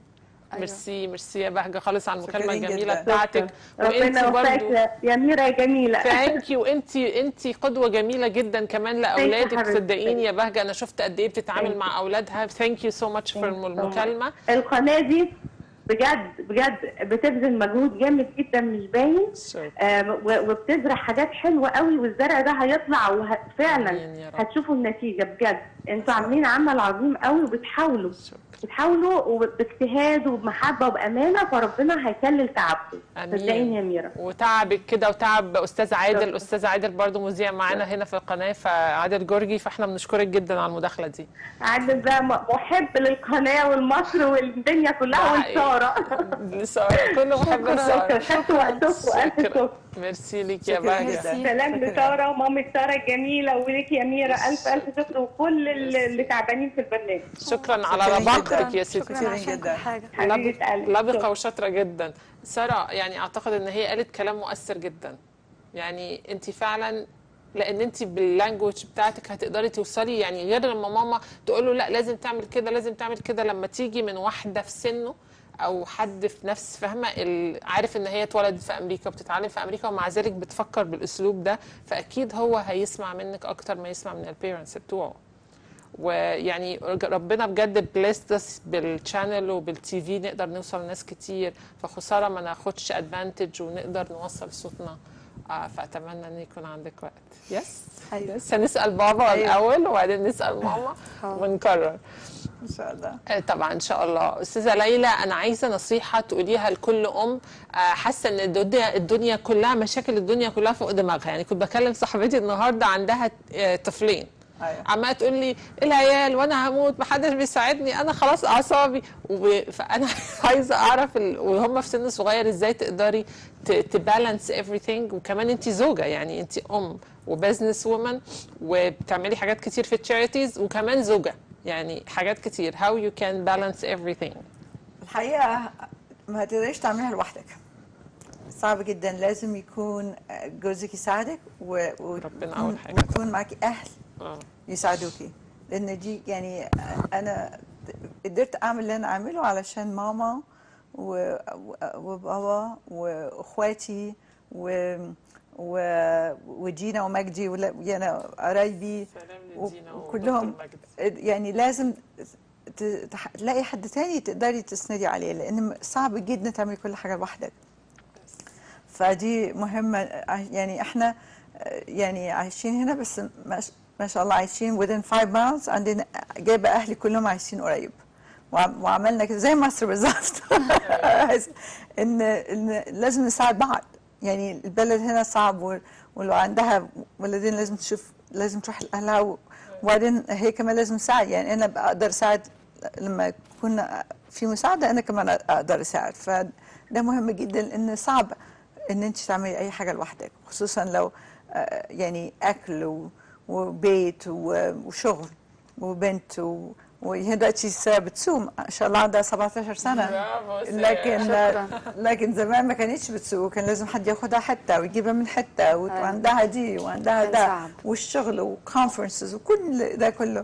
ميرسي ميرسي يا بهجة خالص على المكالمة شكراً الجميلة جداً. بتاعتك وانت ربنا يوفقك برضو يا- يا ميرا يا جميله ثانك يو انت انت قدوه جميله جدا كمان لاولادك حبيبتي. صدقيني يا بهجه انا شفت قد ايه بتتعامل Thank you. مع اولادها ثانك يو سو ماتش فور المكالمه القناه دي بجد بجد بتبذل مجهود جامد جدا مش باين شكراً. آم، و- وبتزرع حاجات حلوه قوي والزرع ده هيطلع وفعلا آمين يا رب. هتشوفوا النتيجه بجد انتوا عاملين عمل عظيم قوي وبتحاولوا شكراً. بتحاولوا وباجتهاد وبمحبه وبامانه فربنا هيكلل تعبكم آمين. صدقيني يا ميرا وتعبك كده وتعب استاذ عادل شكراً. استاذ عادل برضو مذيع معانا هنا في القناه فعادل جورجي فاحنا بنشكرك جدا على المداخله دي عادل ده م- محب للقناه والمصر والدنيا كلها ده حقيقي. والساره لساره كله محب لساره خدتوا وقتكم الف شكراً. شكر ميرسي ليك يا شكراً بهجه جداً. سلام شكراً. لساره ومامة ساره الجميله وليك يا ميرا الف الف شكر وكل اللي اللي تعبانين في البرنامج شكرا على شكراً لباقتك جداً. يا ستي شكرا كتير عشان جداً. كل حاجه حبيبه قلبي لبقة وشاطرة جدا سارة يعني أعتقد إن هي قالت كلام مؤثر جدا يعني أنت فعلا لأن أنت باللانجوج بتاعتك هتقدري توصلي يعني غير لما ماما تقول له لا لازم تعمل كده لازم تعمل كده لما تيجي من واحدة في سنه أو حد في نفس فاهمة ال- عارف إن هي اتولدت في أمريكا وبتتعلم في أمريكا ومع ذلك بتفكر بالأسلوب ده فأكيد هو هيسمع منك أكتر ما يسمع من البيرنتس بتوعه ويعني ربنا بجد بليست اس بالشانل وبالتي في نقدر نوصل لناس كتير فخساره ما ناخدش ادفانتج ونقدر نوصل صوتنا آه فاتمنى ان يكون عندك وقت يس أيوة. يس هنسال بابا أيوة. الاول وبعدين نسال ماما ونكرر ان شاء الله آه، طبعا ان شاء الله استاذه ليلى انا عايزه نصيحه تقوليها لكل ام آه، حاسه ان الدنيا الدنيا كلها مشاكل الدنيا كلها فوق دماغها يعني كنت بكلم صاحبتي النهارده عندها آه، طفلين أيوة. عماله تقول لي العيال وانا هموت محدش بيساعدني انا خلاص اعصابي و- فانا عايزه اعرف ال... وهم في سن صغير ازاي تقدري تبالانس everything وكمان انت زوجه يعني انت ام وبزنس وومن وبتعملي حاجات كتير في التشاريتيز وكمان زوجه يعني حاجات كتير how you can balance everything الحقيقه ما تقدريش تعملها لوحدك صعب جدا لازم يكون جوزك يساعدك و... و... ربنا أول حاجة. ويكون معاكي اهل اه يساعدوكي لان دي يعني انا قدرت اعمل اللي انا اعمله علشان ماما و- و- وبابا واخواتي و و ودينا ومجدي ولا- يعني قرايبي سلام و- لدينا وكلهم ودكتور مجدي. يعني لازم ت- تح- تلاقي حد تاني تقدري تسندي عليه لان صعب جدا تعملي كل حاجه لوحدك فدي مهمه يعني احنا يعني عايشين هنا بس ما ش- ما شاء الله عايشين within five miles عندنا جايبه اهلي كلهم عايشين قريب وعم- وعملنا كده زي مصر بالظبط ان ان لازم نساعد بعض يعني البلد هنا صعب و- ولو عندها ولدين لازم تشوف لازم تروح لاهلها و- وبعدين هي كمان لازم تساعد يعني انا بقدر اساعد لما يكون في مساعده انا كمان اقدر اساعد فده مهم جدا لان صعب ان انت تعملي اي حاجه لوحدك خصوصا لو آه، يعني اكل و- وبيت و- وشغل وبنت و- وهي دلوقتي سارة بتسوق ما شاء الله عندها 17 سنه برافو سارة. لكن شكراً. لكن زمان ما كانتش بتسوق كان لازم حد ياخدها حته ويجيبها من حته وت- أيوة. وعندها دي وعندها كان ده صعب. والشغل وكونفرنسز وكل ده كله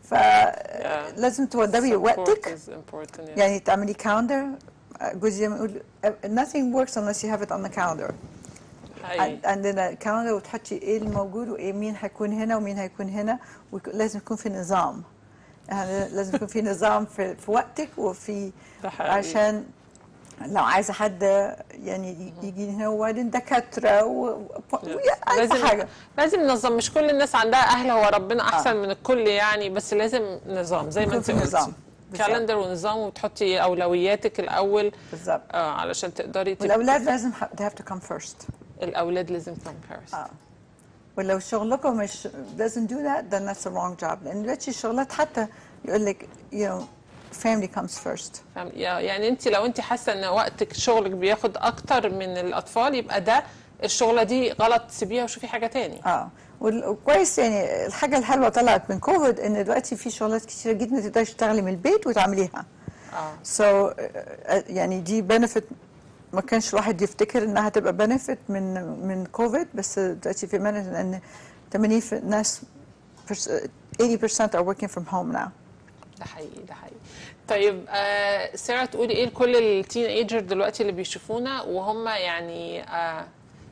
فلازم توضبي Support وقتك is important, yes. يعني تعملي كالندر جوزي دايما يقول nothing works unless you have it on the calendar حقيقي. عن- عندنا كالندر وتحطي ايه الموجود وايه مين هيكون هنا ومين هيكون هنا ولازم يكون في نظام يعني لازم يكون في نظام في, في وقتك وفي ده حقيقي. عشان لو عايزه حد يعني يجي هنا وبعدين دكاتره و... و... لازم لازم حاجه لازم نظام مش كل الناس عندها اهل هو ربنا احسن من الكل يعني بس لازم نظام زي ما يكون انت في قلتي نظام. بالظبط. كالندر ونظام وتحطي اولوياتك الاول بالظبط اه علشان تقدري تبقي- والاولاد لازم ح- they have to come first الاولاد لازم come first اه ولو شغلكم مش doesn't do that then that's the wrong job لان دلوقتي الشغلات حتى يقول لك you know family comes first فاهم؟ يعني انت لو انت حاسه ان وقتك شغلك بياخد اكتر من الاطفال يبقى ده الشغله دي غلط سيبيها وشوفي حاجه تاني اه وال- وكويس يعني الحاجه الحلوه طلعت من كوفيد ان دلوقتي في شغلات كتيره جدا تقدري تشتغلي من البيت وتعمليها اه سو so, يعني دي بنفيت ما كانش الواحد يفتكر انها تبقى بنفيت من من كوفيد بس دلوقتي في منت ان 80 في ناس perc- 80% are working from home now ده حقيقي ده حقيقي طيب آه ساره تقولي ايه لكل التين ايجر دلوقتي اللي بيشوفونا وهم يعني آه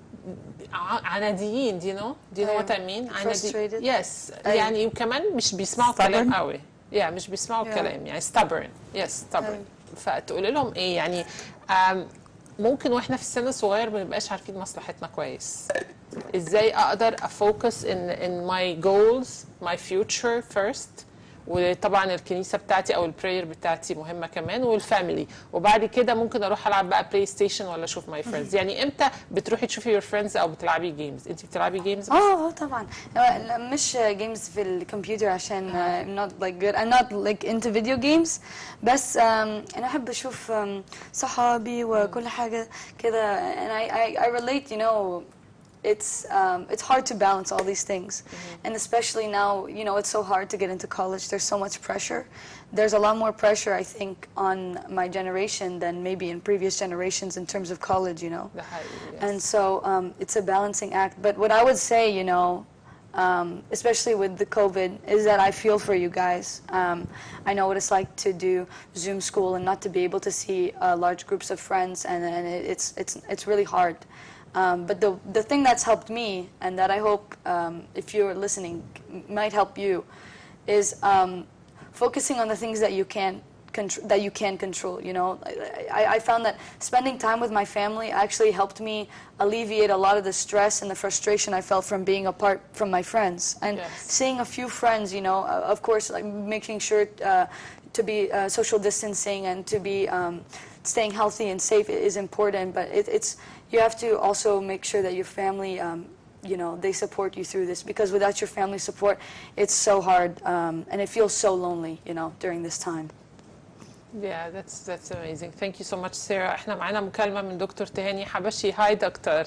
ع- عناديين دي نو دي نو أيوة. وات اي مين Frustrated. يس أيوة. يعني وكمان مش بيسمعوا Stubborn. كلام قوي يا مش بيسمعوا Yeah. الكلام يعني stubborn يس stubborn أيوة. فتقولي لهم ايه يعني آم، ممكن واحنا في السن الصغير ما نبقاش عارفين مصلحتنا كويس ازاي اقدر افوكس ان ان ماي جولز ماي فيوتشر فيرست وطبعا الكنيسه بتاعتي او البراير بتاعتي مهمه كمان والفاميلي وبعد كده ممكن اروح العب بقى بلاي ستيشن ولا اشوف ماي فريندز يعني امتى بتروحي تشوفي يور فريندز او بتلعبي جيمز انت بتلعبي جيمز اه اه طبعا لا، مش جيمز في الكمبيوتر عشان uh, I'm not like good I'm not like into video games بس um, انا احب اشوف um, صحابي وكل حاجه كده and I, I, I relate you know it's um, it's hard to balance all these things and especially now you know it's so hard to get into college there's so much pressure there's a lot more pressure I think on my generation than maybe in previous generations in terms of college you know ده حقيقي yes. and so um, it's a balancing act. But what I would say, you know, um, especially with the COVID, is that I feel for you guys. Um, I know what it's like to do Zoom school and not to be able to see uh, large groups of friends, and, and it, it's it's it's really hard. Um, but the the thing that's helped me, and that I hope um, if you're listening m- might help you, is um, focusing on the things that you can contr- that you can control. You know, I, I, I found that spending time with my family actually helped me alleviate a lot of the stress and the frustration I felt from being apart from my friends and Yes. seeing a few friends. You know, uh, of course, like making sure uh, to be uh, social distancing and to be um, staying healthy and safe is important. But it, it's you have to also make sure that your family. Um, you know they support you through this because without your family support it's so hard um, and it feels so lonely you know during this time Yeah, that's that's amazing. Thank you so much, Sarah. احنا معانا مكالمة من دكتور تهاني حبشي. هاي دكتور.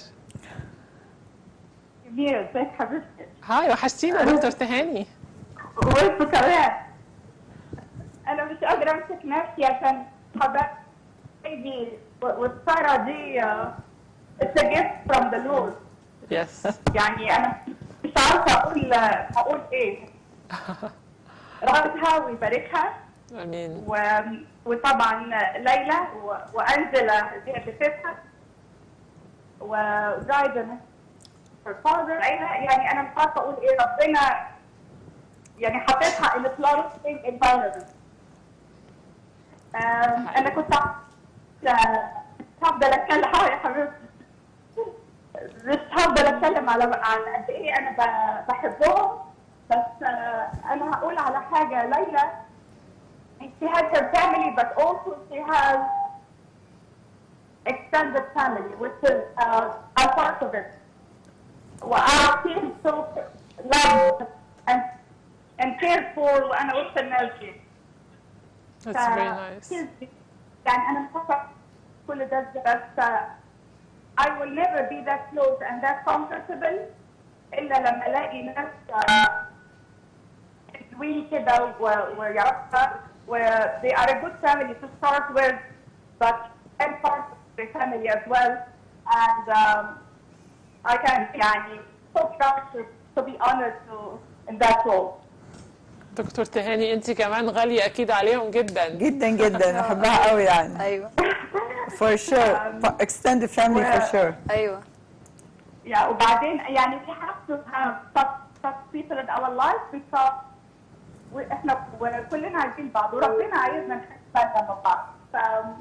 كبير ازيك حبيبتي هاي وحشتينا دكتور تهاني. وانتوا كمان انا مش قادره امسك نفسي عشان حبايبي والساره دي uh, it's a gift from the Lord يس. يعني انا مش عارفه اقول اقول ايه ربها ويباركها امين. و... وطبعا ليلى و... وانجلا دي اللي فاتها وزايدن father يعني انا مش عارفه اقول ايه ربنا يعني حطيتها in a flourishing environment آم، انا كنت عايزة- هفضل اتكلم اه يا حبيبتي مش هفضل اتكلم على عن قد ايه انا ب- بحبهم بس آه، انا هقول على حاجه ليلى she has her family but also she has extended family which is uh, a part of it I feel so loved and and cared for وانا وسط الناس دي That's very nice. ف- يعني انا مش كل ده بس I will never be that close and that comfortable الا لما الاقي ناس آه، حلوين كده و- ويعرفها و they are a good family to start with but I'm part of the family as well and um, I can يعني so proud to, to be honored to in that role. دكتور تهاني انت كمان غالية اكيد عليهم جدا. جدا جدا بحبها قوي يعني ايوه for sure for extended family for sure ايوه Yeah, وبعدين يعني we have to have such, such people in our lives because we- احنا كلنا عايزين بعض وربنا عايزنا نحب بالنا من بعض. ف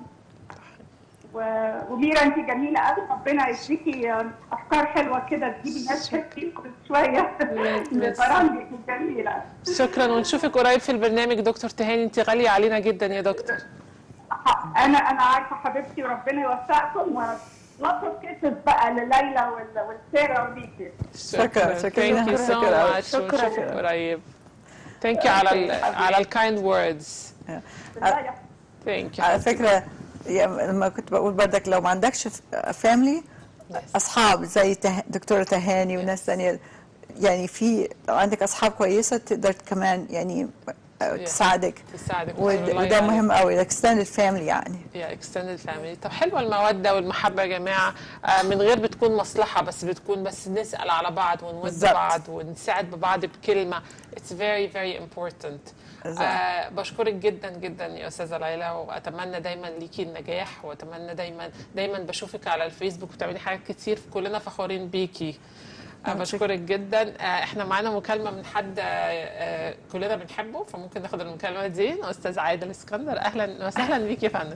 و- وميرا انت جميله قوي ربنا يديكي افكار حلوه كده تجيبي ناس تحكي كل شويه لبرامجك الجميله. شكرا ونشوفك قريب في البرنامج دكتور تهاني انت غاليه علينا جدا يا دكتور انا انا عارفه حبيبتي وربنا يوفقكم و lots of kisses بقى لليلى وال- والساره وليكي. شكرا، شكرا. ثانك يو سو شكرا. ماتش شكرا. ونشوفك قريب ثانك يو على ال على الكايند ووردز ثانك يو على فكره يعني لما كنت بقول بردك لو ما عندكش فاميلي اصحاب زي ته... دكتوره تهاني وناس ثانيه يعني في لو عندك اصحاب كويسه تقدر كمان يعني تساعدك تساعدك ود- وترely وده عليك. مهم قوي الاكستندد فاميلي يعني يا اكستندد فاميلي طب حلوه الموده والمحبه يا جماعه آه من غير بتكون مصلحه بس بتكون بس نسال على بعض ونود بالظبط. بعض ونساعد ببعض بكلمه اتس فيري فيري امبورتنت بالظبط. آه بشكرك جدا جدا يا استاذه ليلى واتمنى دايما ليكي النجاح واتمنى دايما دايما بشوفك على الفيسبوك وبتعملي حاجات كتير كلنا فخورين بيكي آه بشكرك جدا آه احنا معانا مكالمه من حد آه آه كلنا بنحبه فممكن ناخد المكالمه دي استاذ عادل اسكندر اهلا وسهلا بيك يا فندم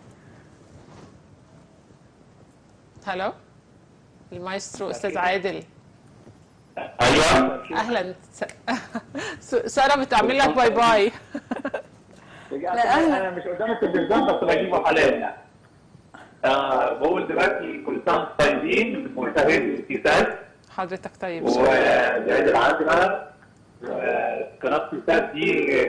هلو المايسترو استاذ عادل ايوه اهلا س- س- ساره بتعمل لك باي باي لا انا مش قدام التلفزيون بس بجيبه حلال يعني آه بقول دلوقتي كل سنه وانتم طيبين مشاهدي الكتاب حضرتك طيب وعيد العذراء وقناه الكتاب دي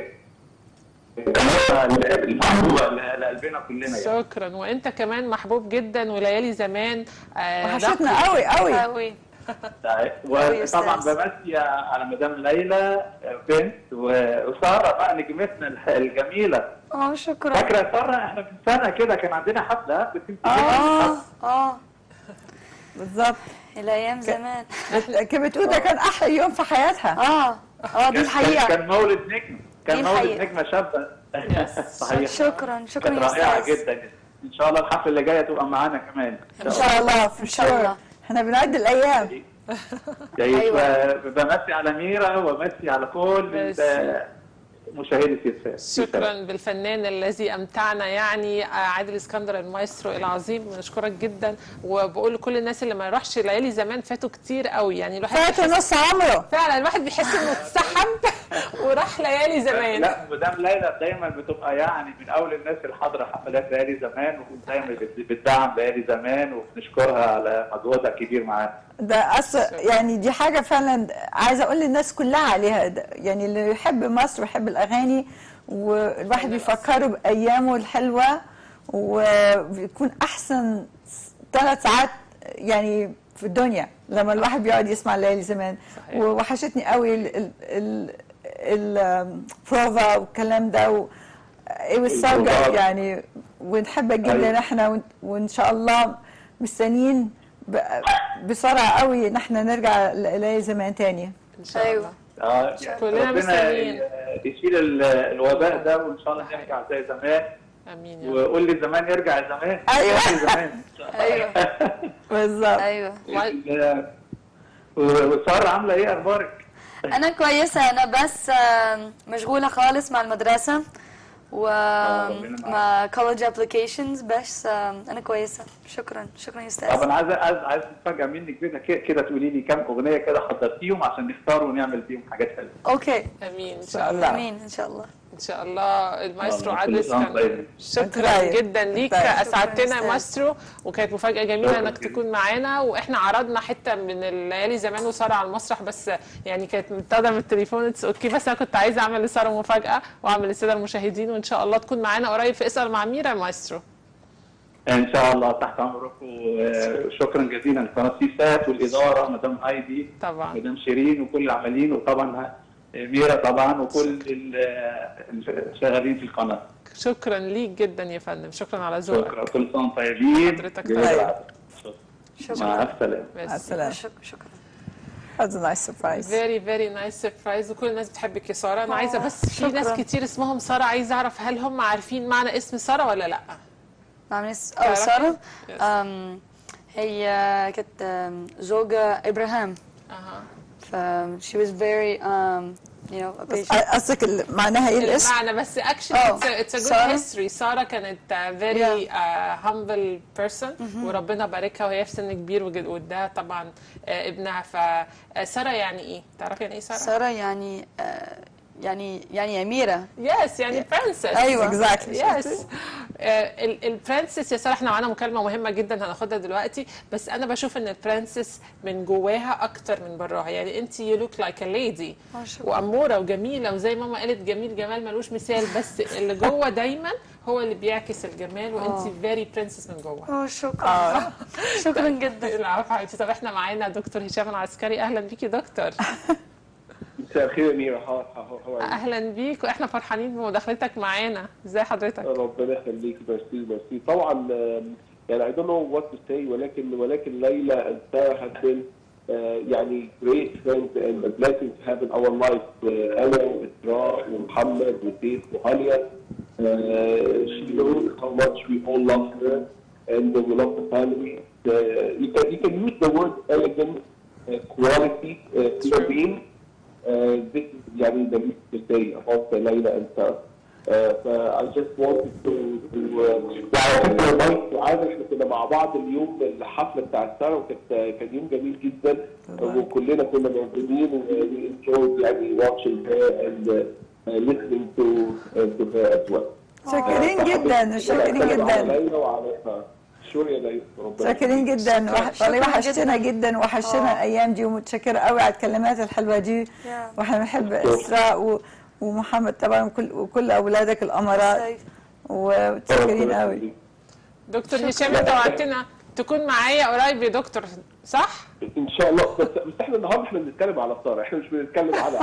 قناه المحبوبه لقلبنا كلنا يعني شكرا وانت كمان محبوب جدا وليالي زمان آه، وحشتنا رقم- قوي قوي قوي وطبعا بمسي على مدام ليلى بنت و- وساره بقى نجمتنا الح- الجميله اه شكرا فاكره يا ساره احنا من سنه كده كان عندنا حفله كنت انت اه اه بالظبط الايام زمان كانت بتقول ده كان احلى يوم في حياتها اه اه دي كان- الحقيقه كان مولد نجم كان دي مولد الحقيقة. نجمه شابه صحيح شكرا شكرا كانت يا رائعه استاذ جدا ان شاء الله الحفله اللي جايه تبقى معانا كمان ان شاء الله في شاء شور الله. احنا بنعد الايام يعني أيوة. ب- بمسي على ميرا ومسي على كل بس. ال- مشاهدي سياسات شكرا بالفنان الذي امتعنا يعني آه، عادل اسكندر المايسترو العظيم بنشكرك جدا وبقول لكل الناس اللي ما يروحش ليالي زمان فاتوا كتير قوي يعني الواحد فات بيحس- نص عمره فعلا الواحد بيحس انه اتسحب وراح ليالي زمان لا مدام ليلى دايما بتبقى يعني من اول الناس اللي حاضره حفلات ليالي زمان ودايما بت- بتدعم ليالي زمان وبنشكرها على مجهودها الكبير معانا ده أصل يعني دي حاجة فعلا عايزة أقول للناس كلها عليها ده يعني اللي يحب مصر ويحب الأغاني والواحد بيفكره بأيامه الحلوة وبيكون أحسن ثلاث ساعات يعني في الدنيا لما الواحد بيقعد يسمع ليالي زمان صحيح. ووحشتني قوي ال- ال- ال- البروفا والكلام ده و it was so good البروفات. يعني ونحبك جدا أيوة. احنا وإن- وان شاء الله مستنيين ب- بسرعه قوي ان احنا نرجع ل- ليالي زمان تاني ان شاء أيوة. الله آه، يعني كلنا ربنا مستنيين. يشيل ال- الوباء ده وان شاء الله نرجع زي زمان امين يا رب وقول لي زمان يرجع زمان أيوة. قول لي زمان ايوه بالظبط ايوه ال- و- وساره عامله ايه اخبارك؟ انا كويسه انا بس آم، مشغوله خالص مع المدرسه ومع college applications بس آم، انا كويسه شكرا شكرا يا طب استاذ انا عايز عايز عايز مفاجاه منك كده كده تقولي لي كام اغنيه كده حضرتيهم عشان نختار ونعمل بيهم حاجات حلوه اوكي امين ان ان شاء شاء الله الله امين ان شاء الله ان شاء الله المايسترو والله عادل كل سنة وأنت اسكندر طيب. شكرا طيب. جدا ليك طيب. اسعدتنا شكراً يا أستاذ. مايسترو وكانت مفاجاه جميله شكراً انك جداً. تكون معانا واحنا عرضنا حته من الليالي زمان وساره على المسرح بس يعني كانت متاخده من التليفون اتس اوكي بس انا كنت عايزه اعمل لساره مفاجاه واعمل للساده المشاهدين وان شاء الله تكون معانا قريب في اسال مع ميرا يا مايسترو ان شاء الله تحت امركم وشكرا جزيلا لقناه سيسات والاداره مدام هايدي طبعا مدام شيرين وكل العاملين وطبعا ميرا طبعا وكل ال- الشغالين في القناه شكرا ليك جدا يا فندم شكرا على ذوقك شكرا كل سنه وانتم طيبين حضرتك جزاك طيب. الله خير. مع شكرا السلامه مع بس السلامه شك- شكرا That's a nice surprise فيري فيري نايس سربرايز وكل الناس بتحبك يا ساره انا عايزه بس في شكراً. ناس كتير اسمهم ساره عايزه اعرف هل هم عارفين معنى اسم ساره ولا لا نعم نس... تعرفي؟ او ساره Yes. أم... هي كانت آم، زوجة إبراهام اها ف she was very um, you know a بس patient قصدك ال- معناها ايه الاسم؟ المعنى بس actually Oh. it's a, it's a good سارة؟ history سارة كانت uh, very uh, humble person وربنا باركها وهي في سن كبير وجد- واداها طبعا uh, ابنها فسارة يعني ايه؟ تعرفي يعني ايه سارة؟ سارة يعني آه، يعني يعني أميرة يس يعني برنسس أيوة. Exactly. يس البرنسس يا ساره احنا معانا مكالمه مهمه جدا هناخدها دلوقتي بس انا بشوف ان البرنسس من جواها اكتر من براها يعني انت يو لوك لايك ا ليدي آه، شكراً. واموره وجميله وزي ماما قالت جميل جمال ملوش مثال بس اللي جوه دايما هو اللي بيعكس الجمال وانت فيري برنسس من جوه اه شكرا شكرا جدا العفو حبيبتي طب احنا معانا دكتور هشام العسكري اهلا بيكي دكتور مساء الخير يا ميرا هاو هاو هاو اهلا بيك واحنا فرحانين بمداخلتك معانا ازي حضرتك ربنا يخليك ميرسي ميرسي طبعا آم، يعني I don't know what to say ولكن ولكن ليلى and Sarah have been uh, يعني great friends and a blessing to have in our life uh, أنا وإسراء ومحمد وسيف وهانيا uh, she knows how much we all love her and we love the family uh, you can you can use the word elegant uh, quality uh, human being uh, this is يعني the least to say about the Layla and Sarah. Uh, ف- I just wanted to, to uh, وعلى فكرة والله عادة احنا كنا مع بعض اليوم الحفلة بتاع سارة وكانت كان يوم جميل جدا وكلنا كنا موجودين و we enjoyed يعني watching her and uh, uh, listening to uh, to her as well. شاكرين جدا شاكرين على جدا ليلى وعلى شو يا ليلى ربنا شاكرين جدا وح- والله وحشتنا جدا وحشتنا الايام دي ومتشكره قوي على الكلمات الحلوه دي واحنا بنحب اسراء و- ومحمد طبعا وكل وكل اولادك الامراء ومتشكرين قوي دكتور هشام انت وعدتنا تكون معايا قريب يا دكتور صح؟ ان شاء الله بس بس احنا النهارده احنا بنتكلم على ساره احنا مش بنتكلم على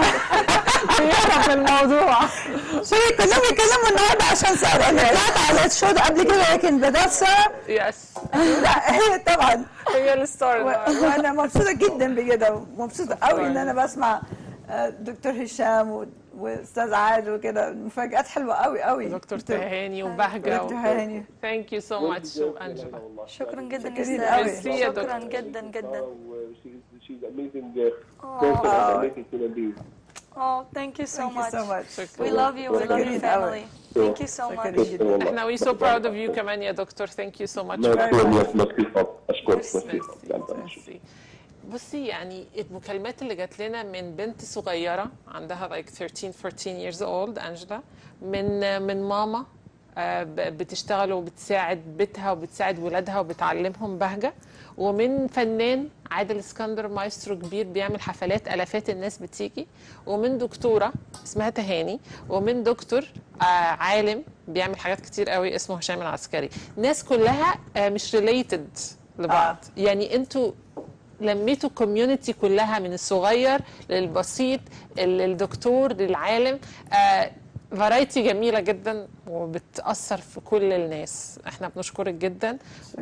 يعرف الموضوع شوفي كلهم بيتكلموا النهارده عشان ساره انا طلعت على الشو ده قبل كده لكن بدات ساره يس لا هي طبعا هي الستار و- وانا مبسوطه جدا بجد ومبسوطه قوي ان انا بسمع آه، دكتور هشام و- واستاذ عادل وكده مفاجات حلوه قوي قوي دكتور تهاني وبهجه دكتور هاني ثانك يو سو ماتش انجلا شكرا جدا يا شكرين أستاذ. قوي. ميرسي يا شكرا دكتور. جدا جدا she's she's amazing uh, person and amazing human being. Oh, thank you so Thank you much. so much. We love you. We love your شكرين قوي. family. Thank you so much. شكرين جدا احنا وي سو براود اوف يو كمان يا دكتور ثانك يو سو ماتش ميرسي ميرسي اشكرك ميرسي ميرسي بصي يعني المكالمات اللي جات لنا من بنت صغيره عندها like 13 14 years old انجلا من من ماما آه، ب- بتشتغل وبتساعد بيتها وبتساعد ولادها وبتعلمهم بهجه ومن فنان عادل اسكندر مايسترو كبير بيعمل حفلات الافات الناس بتيجي ومن دكتوره اسمها تهاني ومن دكتور آه عالم بيعمل حاجات كتير قوي اسمه هشام العسكري ناس كلها آه مش ريليتد لبعض يعني انتوا لميتوا كوميونتي كلها من الصغير للبسيط للدكتور للعالم آه فرايتي جميله جدا وبتاثر في كل الناس احنا بنشكرك جدا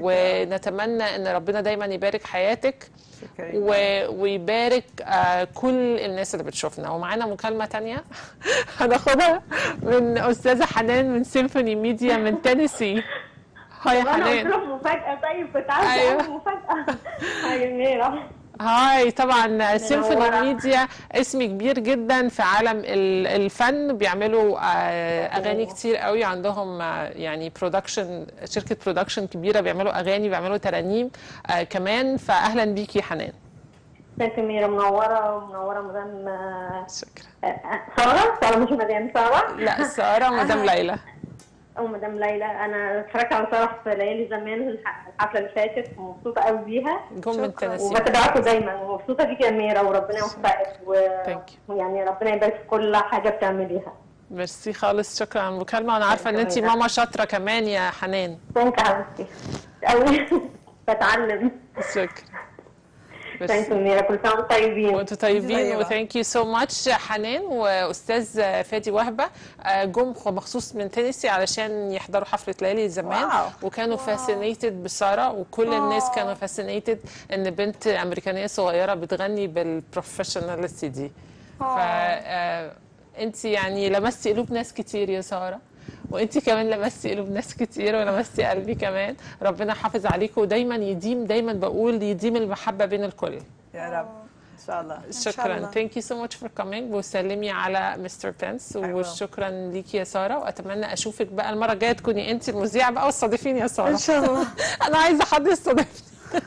ونتمنى ان ربنا دايما يبارك حياتك شكرين. و... ويبارك آه كل الناس اللي بتشوفنا ومعانا مكالمه تانية هناخدها من استاذه حنان من سيمفوني ميديا من تينيسي هاي يا انا قلت حنان لهم مفاجاه طيب كنت عايزه أيوة. أقول مفاجاه هاي ميرا هاي طبعا سيمفوني منورة. ميديا اسم كبير جدا في عالم ال- الفن بيعملوا آه، اغاني كتير قوي عندهم آه، يعني برودكشن شركه برودكشن كبيره بيعملوا اغاني بيعملوا ترانيم آه، كمان فاهلا بيكي يا حنان ازيك يا ميرا منوره ومنوره مدام آه، شكرا آه، ساره ساره مش مدام ساره لا ساره مدام ليلى او مدام ليلى انا اتفرجت على ساره في ليالي زمان الح- الحفله اللي فاتت ومبسوطه قوي بيها جم من تنسي وبتابعكم دايما ومبسوطه بيك يا ميرا وربنا يوفقك و... Thank ويعني ربنا يبارك في كل حاجه بتعمليها ميرسي خالص شكرا على المكالمه وانا عارفه ان انت ماما شاطره كمان يا حنان ثانك حبيبتي قوي بتعلم شكرا ثانك يو ميرا كل سنه وانتم طيبين وانتوا طيبين طيبة. وثانك يو سو ماتش حنان واستاذ فادي وهبه آه، جم مخصوص من تينيسي علشان يحضروا حفله ليالي زمان واو. وكانوا فاسينيتد بساره وكل الناس كانوا فاسينيتد ان بنت امريكانيه صغيره بتغني بالبروفيشناليتي دي ف انت يعني لمستي قلوب ناس كتير يا ساره وانت كمان لمستي قلوب ناس كتير ولمستي قلبي كمان ربنا يحافظ عليكم ودايما يديم دايما بقول يديم المحبه بين الكل يا رب ان شاء الله شكرا ثانك يو سو ماتش فور كومينج وسلمي على مستر بنس وشكرا ليكي يا ساره واتمنى اشوفك بقى المره الجايه تكوني انت المذيعه بقى واستضيفيني يا ساره ان شاء الله انا عايزه حد يستضيفني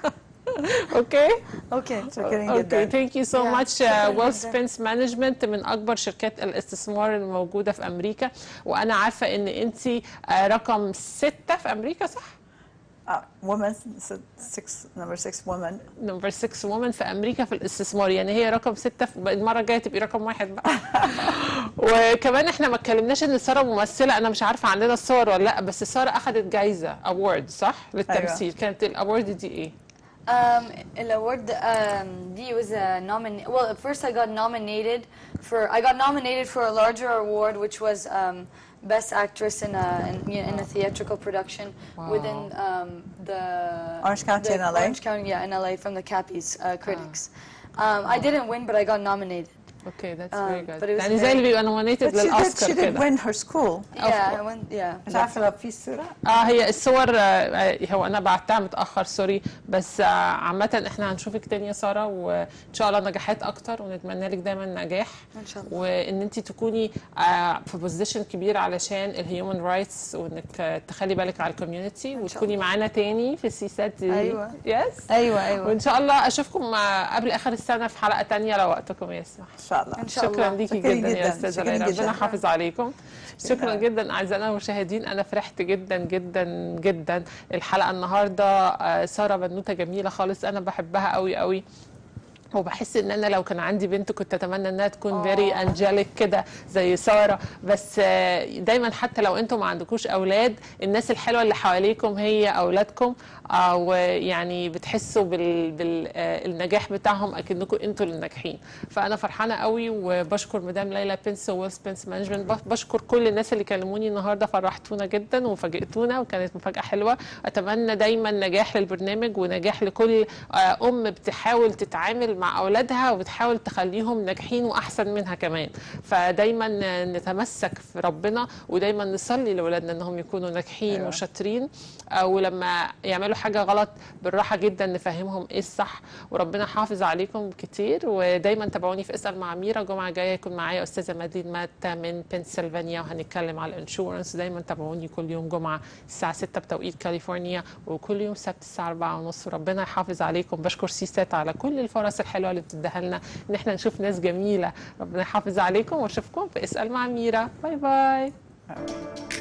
اوكي اوكي شكرا اوكي جدا ثانك يو سو Yeah, ماتش شكراً ويل جداً. سبنس مانجمنت من اكبر شركات الاستثمار الموجوده في امريكا وانا عارفه ان انت رقم ستة في امريكا صح؟ آه، woman six number six woman نمبر 6 وومن في امريكا في الاستثمار يعني هي رقم ستة في المره الجايه تبقي رقم واحد بقى وكمان احنا ما اتكلمناش ان ساره ممثله انا مش عارفه عندنا الصور ولا لا بس ساره اخذت جايزه اوورد صح للتمثيل كانت الاوورد دي ايه Um, الaward um, D was a nomin. Well, at first I got nominated for. I got nominated for a larger award, which was um, best actress in a in, you know, in a theatrical production within um, the Orange County the in LA? Orange County, yeah, in LA from the Cappies uh, critics. Um, I didn't win, but I got nominated. اوكي ذاتس Um, فيري but جود it was يعني زي اللي very- بيبقى نومينيتد but she did, she للاوسكار did كده win her school Yeah, I went. Yeah. مش عارفه لو في صوره اه هي الصور آه، آه، هو انا بعتها متاخر سوري بس آه، عامه احنا هنشوفك تاني يا ساره وان شاء الله نجاحات اكتر ونتمنى لك دايما نجاح إن شاء الله. وان انت تكوني آه، في بوزيشن كبير علشان الهيومن رايتس وانك آه، تخلي بالك على الكوميونتي وتكوني معانا تاني في السيسات دي أيوة. يس ايوه ايوه وان شاء الله اشوفكم آه، قبل اخر السنه في حلقه تانية لو وقتكم يسمح ان شاء الله ان شاء شكرا الله ليكي شكراً جدا, يا جداً، استاذه شكراً ليلى جداً. ربنا يحافظ عليكم شكرا جدا اعزائنا المشاهدين انا فرحت جدا جدا جدا الحلقه النهارده آه، ساره بنوته جميله خالص انا بحبها قوي قوي وبحس ان انا لو كان عندي بنت كنت اتمنى انها تكون فيري انجليك كده زي ساره بس آه، دايما حتى لو انتم ما عندكوش اولاد الناس الحلوه اللي حواليكم هي اولادكم آه، ويعني بتحسوا بالنجاح بتاعهم اكنكم انتوا اللي ناجحين فانا فرحانه قوي وبشكر مدام ليلى بنس وويل سبنس مانجمنت بشكر كل الناس اللي كلموني النهارده فرحتونا جدا وفاجئتونا وكانت مفاجاه حلوه اتمنى دايما نجاح للبرنامج ونجاح لكل آه، ام بتحاول تتعامل مع اولادها وبتحاول تخليهم ناجحين واحسن منها كمان فدايما نتمسك في ربنا ودايما نصلي لاولادنا انهم يكونوا ناجحين أيوة. وشاطرين آه، ولما يعملوا حاجه غلط بالراحه جدا نفهمهم ايه الصح وربنا يحافظ عليكم كتير ودايما تابعوني في اسال مع ميرا الجمعه الجايه يكون معايا استاذه مدين ماتا من بنسلفانيا وهنتكلم على الانشورنس دايما تابعوني كل يوم جمعه الساعه 6 بتوقيت كاليفورنيا وكل يوم سبت الساعه 4 ونص وربنا يحافظ عليكم بشكر سيسات على كل الفرص الحلوه اللي بتديها لنا ان احنا نشوف ناس جميله ربنا يحافظ عليكم واشوفكم في اسال مع ميرا باي باي